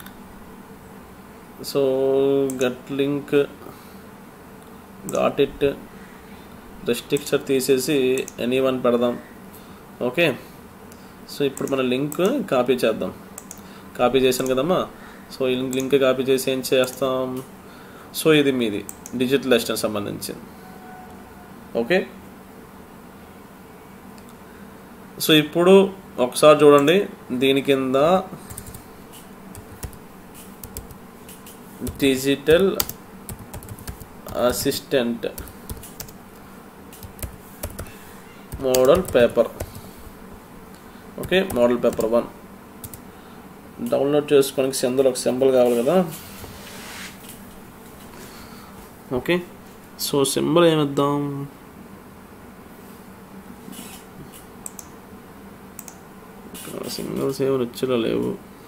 so got link got it restriction తీసేసి ఎనీ వన్ పెడదాం ఓకే సో ఇప్పుడు మన లింక్ కాపీ చేద్దాం కాపీ చేశాను కదమ్మా సో ఈ లింక్ కాపీ చేసి ఏం చేస్తాం సో ఇది మీది డిజిటల్ అసిస్టెంట్ సంబంధించింది ఓకే సో ఇప్పుడు ఒకసారి చూడండి దీని కింద digital assistant model paper okay model paper one download చేసుకోవడానికి సెందులో ఒక సింబల్ కావాలి కదా ఓకే సో సింబల్ ఏమిద్దాం సింగిల్స్ ఏమి రుచిలో లేవు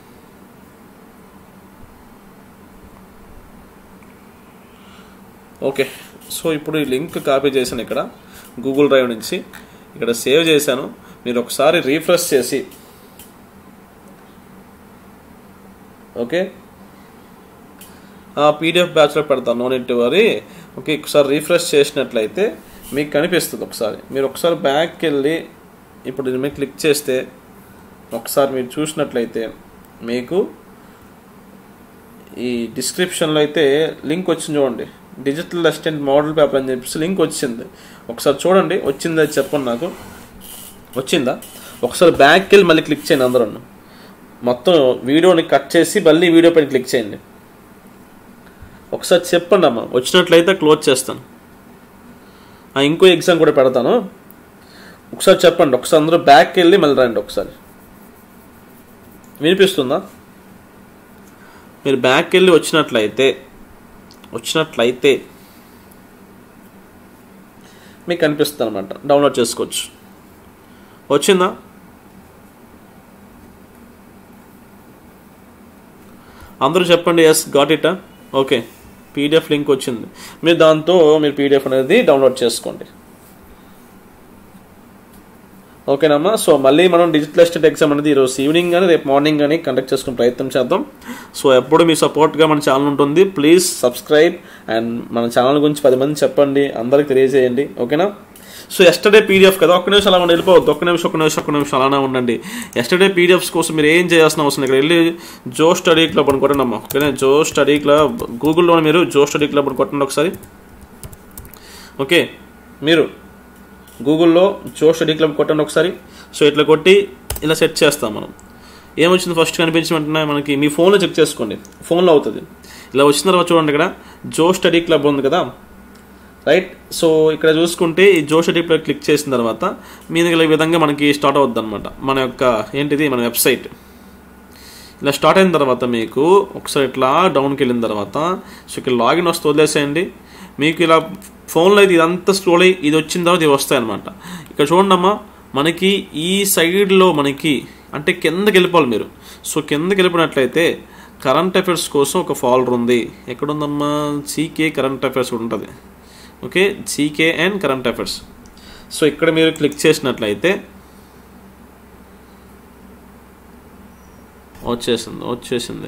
ఓకే సో ఇప్పుడు ఈ లింక్ కాపీ చేశాను ఇక్కడ గూగుల్ డ్రైవ్ నుంచి ఇక్కడ సేవ్ చేశాను మీరు ఒకసారి రీఫ్రెష్ చేసి ఓకే పీడిఎఫ్ బ్యాచ్లో పెడతాను నో నెట్ వరి ఓకే ఒకసారి రీఫ్రెష్ చేసినట్లయితే మీకు కనిపిస్తుంది ఒకసారి మీరు ఒకసారి బ్యాక్కి వెళ్ళి ఇప్పుడు దీని మీద క్లిక్ చేస్తే ఒకసారి మీరు చూసినట్లయితే మీకు ఈ డిస్క్రిప్షన్లో అయితే లింక్ వచ్చింది చూడండి డిజిటల్ అసిస్టెంట్ మోడల్ పేపర్ అని చెప్పేసి లింక్ వచ్చింది ఒకసారి చూడండి వచ్చిందా చెప్పండి నాకు వచ్చిందా ఒకసారి బ్యాక్కి వెళ్ళి మళ్ళీ క్లిక్ చేయండి అందరూ మొత్తం వీడియోని కట్ చేసి మళ్ళీ వీడియో పైన క్లిక్ చేయండి ఒకసారి చెప్పండి అమ్మా వచ్చినట్లయితే క్లోజ్ చేస్తాను ఆ, ఇంకో ఎగ్జామ్ కూడా పెడతాను ఒకసారి చెప్పండి ఒకసారి అందరూ బ్యాక్కి వెళ్ళి మళ్ళీ రండి ఒకసారి వినిపిస్తుందా మీరు బ్యాక్కి వెళ్ళి వచ్చినట్లయితే వచ్చినట్లయితే మీకు కనిపిస్తుంది అనమాట డౌన్లోడ్ చేసుకోవచ్చు వచ్చిందా అందరూ చెప్పండి yes got it okay PDF link వచ్చింది మీరు దాంతో మీరు పీడిఎఫ్ అనేది డౌన్లోడ్ చేసుకోండి ఓకేనమ్మా సో మళ్ళీ మనం డిజిటల్ అసిస్టెంట్ ఎగ్జామ్ అనేది ఈరోజు ఈవినింగ్ కానీ రేపు మార్నింగ్ కానీ కండక్ట్ చేసుకునే ప్రయత్నం చేద్దాం సో ఎప్పుడు మీ సపోర్ట్గా మన ఛానల్ ఉంటుంది ప్లీజ్ సబ్స్క్రైబ్ అండ్ మన ఛానల్ గురించి పది మంది చెప్పండి అందరికి తెలియజేయండి ఓకేనా సో ఎస్టర్డే పీడిఎఫ్ కదా ఒక్క నిమిషం అలా ఉండి వెళ్ళిపోవద్దు ఒక్క నిమిషం ఒక్క నిమిషం ఒక్క నిమిషం అలానే ఉండండి ఎస్టర్డే పీడిఎఫ్స్ కోసం మీరు ఏం చేయాల్సిన అవసరం లేదు. ఇక్కడ వెళ్ళి జో స్టడీ క్లబ్ అని కొట్టండి అమ్మా ఓకేనా జో స్టడీ క్లబ్ గూగుల్లో మీరు జో స్టడీ క్లబ్ అని కొట్టండి ఒకసారి ఓకే మీరు గూగుల్లో జో స్టడీ క్లబ్ కొట్టండి ఒకసారి సో ఇట్లా కొట్టి ఇలా సెట్ చేస్తాం మనం ఏమొచ్చింది ఫస్ట్ కనిపించిన వెంటనే మనకి మీ ఫోన్లో చెక్ చేసుకోండి ఫోన్లో అవుతుంది ఇలా వచ్చిన తర్వాత చూడండి ఇక్కడ జో స్టడీ క్లబ్ ఉంది కదా రైట్ సో ఇక్కడ చూసుకుంటే ఈ జో స్టడీ క్లబ్ క్లిక్ చేసిన తర్వాత మీద ఈ విధంగా మనకి స్టార్ట్ అవుద్ది అనమాట మన యొక్క ఏంటిది మన వెబ్సైట్ ఇలా స్టార్ట్ అయిన తర్వాత మీకు ఒకసారి ఇట్లా డౌన్కి వెళ్ళిన తర్వాత సో ఇక్కడ లాగిన్ వస్తే వదిలేసేయండి మీకు ఇలా ఫోన్లో అయితే ఇదంతా స్క్రోల్ అయ్యి ఇది వచ్చిన తర్వాత ఇవి వస్తాయి అనమాట ఇక్కడ చూడండి అమ్మా మనకి ఈ సైడ్లో మనకి అంటే కిందకి వెళ్ళిపోవాలి మీరు సో కిందకి వెళ్ళిపోయినట్లయితే కరెంట్ అఫైర్స్ కోసం ఒక ఫాలోవర్ ఉంది ఎక్కడుందమ్మా సీకే కరెంట్ అఫైర్స్ ఉంటుంది okay GK and current affairs so ఇక్కడ మీరు క్లిక్ చేసినట్లయితే వచ్చేసింది వచ్చేసింది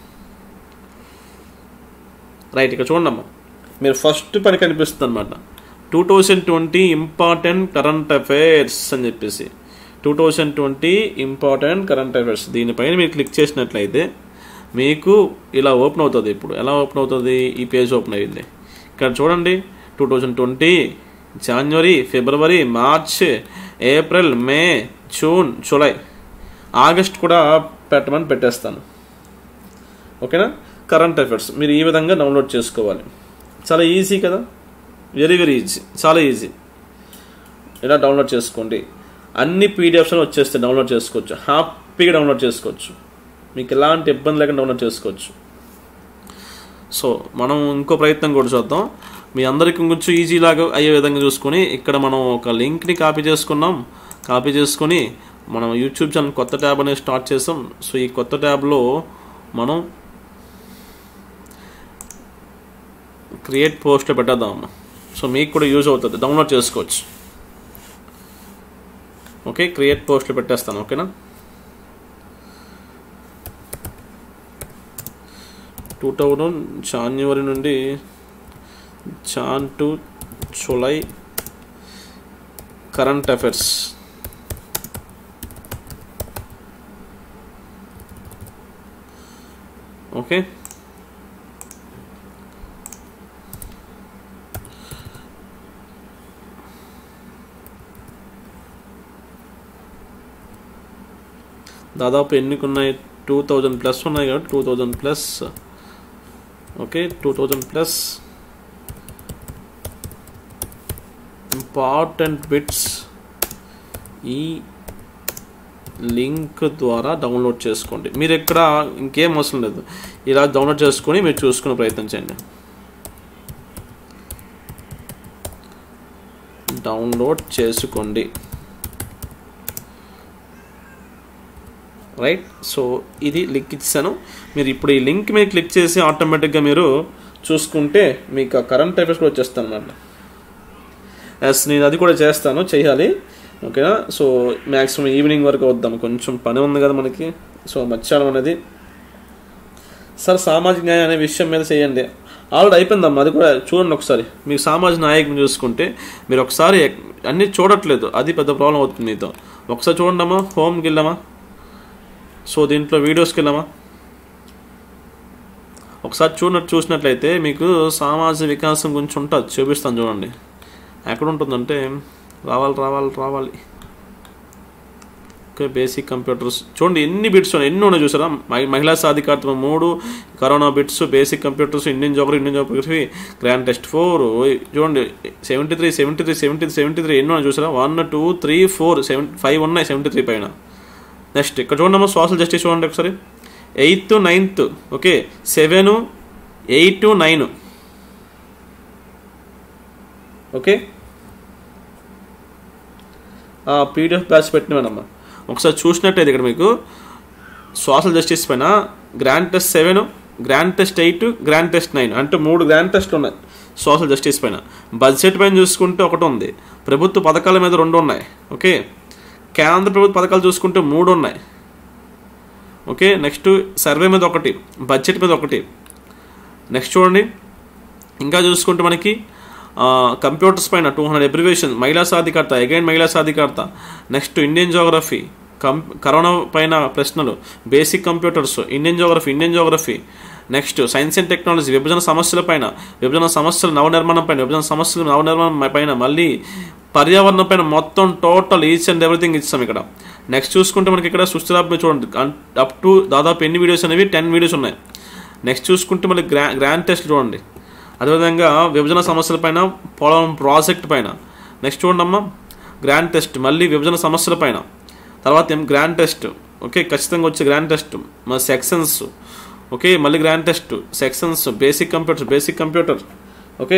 రైట్ ఇక్కడ చూడండి అమ్మా మీరు ఫస్ట్ పని కనిపిస్తుంది అనమాట two thousand twenty important current affairs అని చెప్పేసి two thousand twenty important current affairs దీనిపైన మీరు క్లిక్ చేసినట్లయితే మీకు ఇలా ఓపెన్ అవుతుంది ఇప్పుడు ఎలా ఓపెన్ అవుతుంది ఈ పేజ్ ఓపెన్ అయ్యింది ఇక్కడ చూడండి two thousand twenty January February March April May June July August కూడా పెట్టమని పెట్టేస్తాను ఓకేనా కరెంట్ అఫైర్స్ మీరు ఈ విధంగా డౌన్లోడ్ చేసుకోవాలి చాలా ఈజీ కదా వెరీ వెరీ ఈజీ చాలా ఈజీ ఇలా డౌన్లోడ్ చేసుకోండి అన్ని పీడిఎఫ్స్ వచ్చేస్తే డౌన్లోడ్ చేసుకోవచ్చు హ్యాపీగా డౌన్లోడ్ చేసుకోవచ్చు మీకు ఎలాంటి ఇబ్బంది లేకుండా డౌన్లోడ్ చేసుకోవచ్చు సో మనం ఇంకో ప్రయత్నం కూడా చూద్దాం మీ అందరికీ కొంచెం ఈజీ లాగా అయ్యే విధంగా చూసుకొని ఇక్కడ మనం ఒక లింక్ని కాపీ చేసుకున్నాం కాపీ చేసుకొని మనం యూట్యూబ్ ఛానల్ కొత్త ట్యాబ్ అనేది స్టార్ట్ చేసాం సో ఈ కొత్త ట్యాబ్లో మనం క్రియేట్ పోస్ట్లో పెట్టేద్దాం సో మీకు కూడా యూజ్ అవుతుంది డౌన్లోడ్ చేసుకోవచ్చు ఓకే క్రియేట్ పోస్ట్లో పెట్టేస్తాను ఓకేనా టూ థౌజండ్ జాన్యువరి నుండి Jan to July current affairs okay దాదాపు ఎన్నికి ఉన్నాయి టూ థౌజండ్ ప్లస్ ఉన్నాయి కాబట్టి two thousand plus okay two thousand plus important bits ఈ లింక్ ద్వారా డౌన్లోడ్ చేసుకోండి మీరు ఎక్కడ ఇంకేం అవసరం లేదు ఇలా డౌన్లోడ్ చేసుకొని మీరు చూసుకునే ప్రయత్నం చేయండి డౌన్లోడ్ చేసుకోండి రైట్ సో ఇది లింక్ ఇచ్చాను మీరు ఇప్పుడు ఈ లింక్ మీద క్లిక్ చేసి ఆటోమేటిక్గా మీరు చూసుకుంటే మీకు ఆ కరెంట్ అఫైర్స్ కూడా వచ్చేస్తాను అనమాట ఎస్ నేను అది కూడా చేస్తాను చేయాలి ఓకేనా సో మ్యాక్సిమం ఈవినింగ్ వరకు వద్దాం కొంచెం పని ఉంది కదా మనకి సో మధ్యాహ్నం అనేది సార్ సామాజిక న్యాయం అనే విషయం మీద చేయండి ఆల్రెడీ అయిపోయిందమ్మా అది కూడా చూడండి ఒకసారి మీకు సామాజిక నాయకుని చూసుకుంటే మీరు ఒకసారి అన్నీ చూడట్లేదు అది పెద్ద ప్రాబ్లం అవుతుంది మీతో ఒకసారి చూడండి అమ్మా హోమ్కి వెళ్ళామా సో దీంట్లో వీడియోస్కి వెళ్ళామా ఒకసారి చూడనట్టు చూసినట్లయితే మీకు సామాజిక వికాసం గురించి ఉంటుంది చూపిస్తాను చూడండి ఎక్కడ ఉంటుందంటే రావాలి రావాలి రావాలి ఓకే బేసిక్ కంప్యూటర్స్ చూడండి ఎన్ని బిట్స్ ఉన్నాయి ఎన్ని ఉన్నాయి చూసారా మహిళా సాధికారత మూడు corona bits basic computers Indian geography Indian geography grand test four చూడండి seventy three seventy three seventy three seventy three ఎన్ని ఉన్నాయి చూసారా one two three four seven five ఉన్నాయి సెవెంటీ త్రీ పైన నెక్స్ట్ ఇక్కడ చూడమ్మా సోషల్ జస్టిస్ చూడండి ఒకసారి eighth ninth okay seven eight nine okay PDF batch పెట్టినవేనమ్మా ఒకసారి చూసినట్టయితే ఇక్కడ మీకు సోషల్ జస్టిస్ పైన grand test seven grand test eight grand test nine అంటే మూడు గ్రాండ్ టెస్ట్లు ఉన్నాయి సోషల్ జస్టిస్ పైన బడ్జెట్ పైన చూసుకుంటే ఒకటి ఉంది ప్రభుత్వ పథకాల మీద రెండు ఉన్నాయి ఓకే కేంద్ర ప్రభుత్వ పథకాలు చూసుకుంటే మూడు ఉన్నాయి ఓకే నెక్స్ట్ సర్వే మీద ఒకటి బడ్జెట్ మీద ఒకటి నెక్స్ట్ చూడండి ఇంకా చూసుకుంటే మనకి కంప్యూటర్స్ పైన టూ హండ్రెడ్ ఎబ్రివేషన్ మహిళా సాధికారత అగైన్ మహిళా సాధికారత next Indian geography cum corona పైన ప్రశ్నలు basic computers Indian geography Indian geography next science and technology విభజన సమస్యల పైన విభజన సమస్యల నవనిర్మాణం పైన విభజన సమస్యల నవనిర్మాణం పైన మళ్ళీ పర్యావరణం పైన మొత్తం టోటల్ ఈచ్ అండ్ ఎవ్రీథింగ్ ఇచ్చాం ఇక్కడ నెక్స్ట్ చూసుకుంటే మనకి ఇక్కడ సుస్థిరాభి చూడండి అప్ టు దాదాపు ఎన్ని వీడియోస్ అనేవి టెన్ వీడియోస్ ఉన్నాయి నెక్స్ట్ చూసుకుంటే మళ్ళీ గ్రా గ్రాండ్ టెస్ట్ చూడండి అదేవిధంగా విభజన సమస్యల పైన పోలవరం ప్రాజెక్ట్ పైన నెక్స్ట్ చూడండి అమ్మా గ్రాండ్ టెస్ట్ మళ్ళీ విభజన సమస్యల పైన తర్వాత ఏం గ్రాండ్ టెస్ట్ ఓకే ఖచ్చితంగా వచ్చే గ్రాండ్ టెస్ట్ మా సెక్షన్స్ ఓకే మళ్ళీ grand test sections basic computer basic computer okay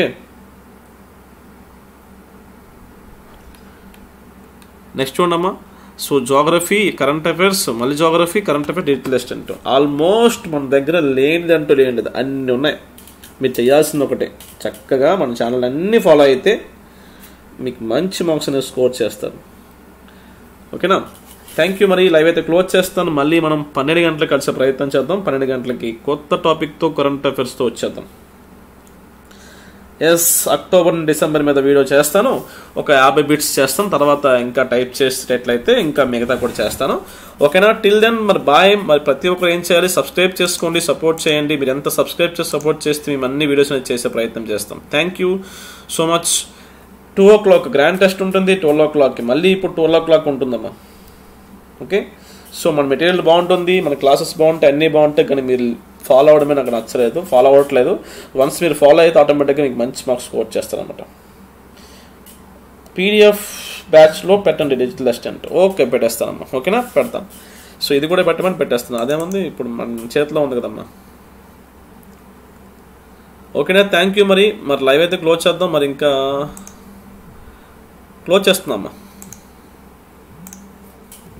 next చూడమ్మా సో జోగ్రఫీ కరెంట్ అఫైర్స్ మళ్ళీ geography current affairs detail test అంటూ ఆల్మోస్ట్ మన దగ్గర లేనిది అంటూ లేనిది అన్నీ ఉన్నాయి మీరు చేయాల్సింది ఒకటే చక్కగా మన ఛానల్ అన్నీ ఫాలో అయితే మీకు మంచి మార్క్స్ అనేది స్కోర్ చేస్తారు ఓకేనా థ్యాంక్ యూ మరి లైవ్ అయితే క్లోజ్ చేస్తాను మళ్ళీ మనం పన్నెండు గంటలకు కలిసే ప్రయత్నం చేద్దాం పన్నెండు గంటలకి కొత్త టాపిక్తో కరెంట్ అఫైర్స్తో వచ్చేద్దాం ఎస్ అక్టోబర్ డిసెంబర్ మీద వీడియో చేస్తాను ఒక యాభై బిట్స్ చేస్తాను తర్వాత ఇంకా టైప్ చేసేటట్లయితే ఇంకా మిగతా కూడా చేస్తాను ఓకేనా టిల్ దెన్ మరి బాయ్ మరి ప్రతి ఒక్కరు ఏం చేయాలి సబ్స్క్రైబ్ చేసుకోండి సపోర్ట్ చేయండి మీరు ఎంత సబ్స్క్రైబ్ చేసి సపోర్ట్ చేస్తే మేము అన్ని వీడియోస్ అనేది చేసే ప్రయత్నం చేస్తాం thank you so much two o'clock grand test ఉంటుంది ట్వెల్వ్ ఓ క్లాక్కి మళ్ళీ ఇప్పుడు ట్వెల్వ్ ఓ క్లాక్ ఉంటుందమ్మా ఓకే సో మన మెటీరియల్ బాగుంటుంది మన క్లాసెస్ బాగుంటాయి అన్నీ బాగుంటాయి కానీ మీరు ఫాలో అవడమే నాకు నచ్చలేదు ఫాలో అవ్వట్లేదు వన్స్ మీరు ఫాలో అయితే ఆటోమేటిక్గా మీకు మంచి మార్క్స్ స్కోర్ చేస్తారనమాట పీడిఎఫ్ బ్యాచ్లో పెట్టండి డిజిటల్ అసిస్టెంట్ ఓకే పెట్టేస్తానమ్మా ఓకేనా పెడతాను సో ఇది కూడా పెట్టమని పెట్టేస్తాను అదేముంది ఇప్పుడు మన చేతిలో ఉంది కదమ్మా ఓకేనా థ్యాంక్ యూ మరి మరి లైవ్ అయితే క్లోజ్ చేద్దాం మరి ఇంకా క్లోజ్ చేస్తున్నామ్మా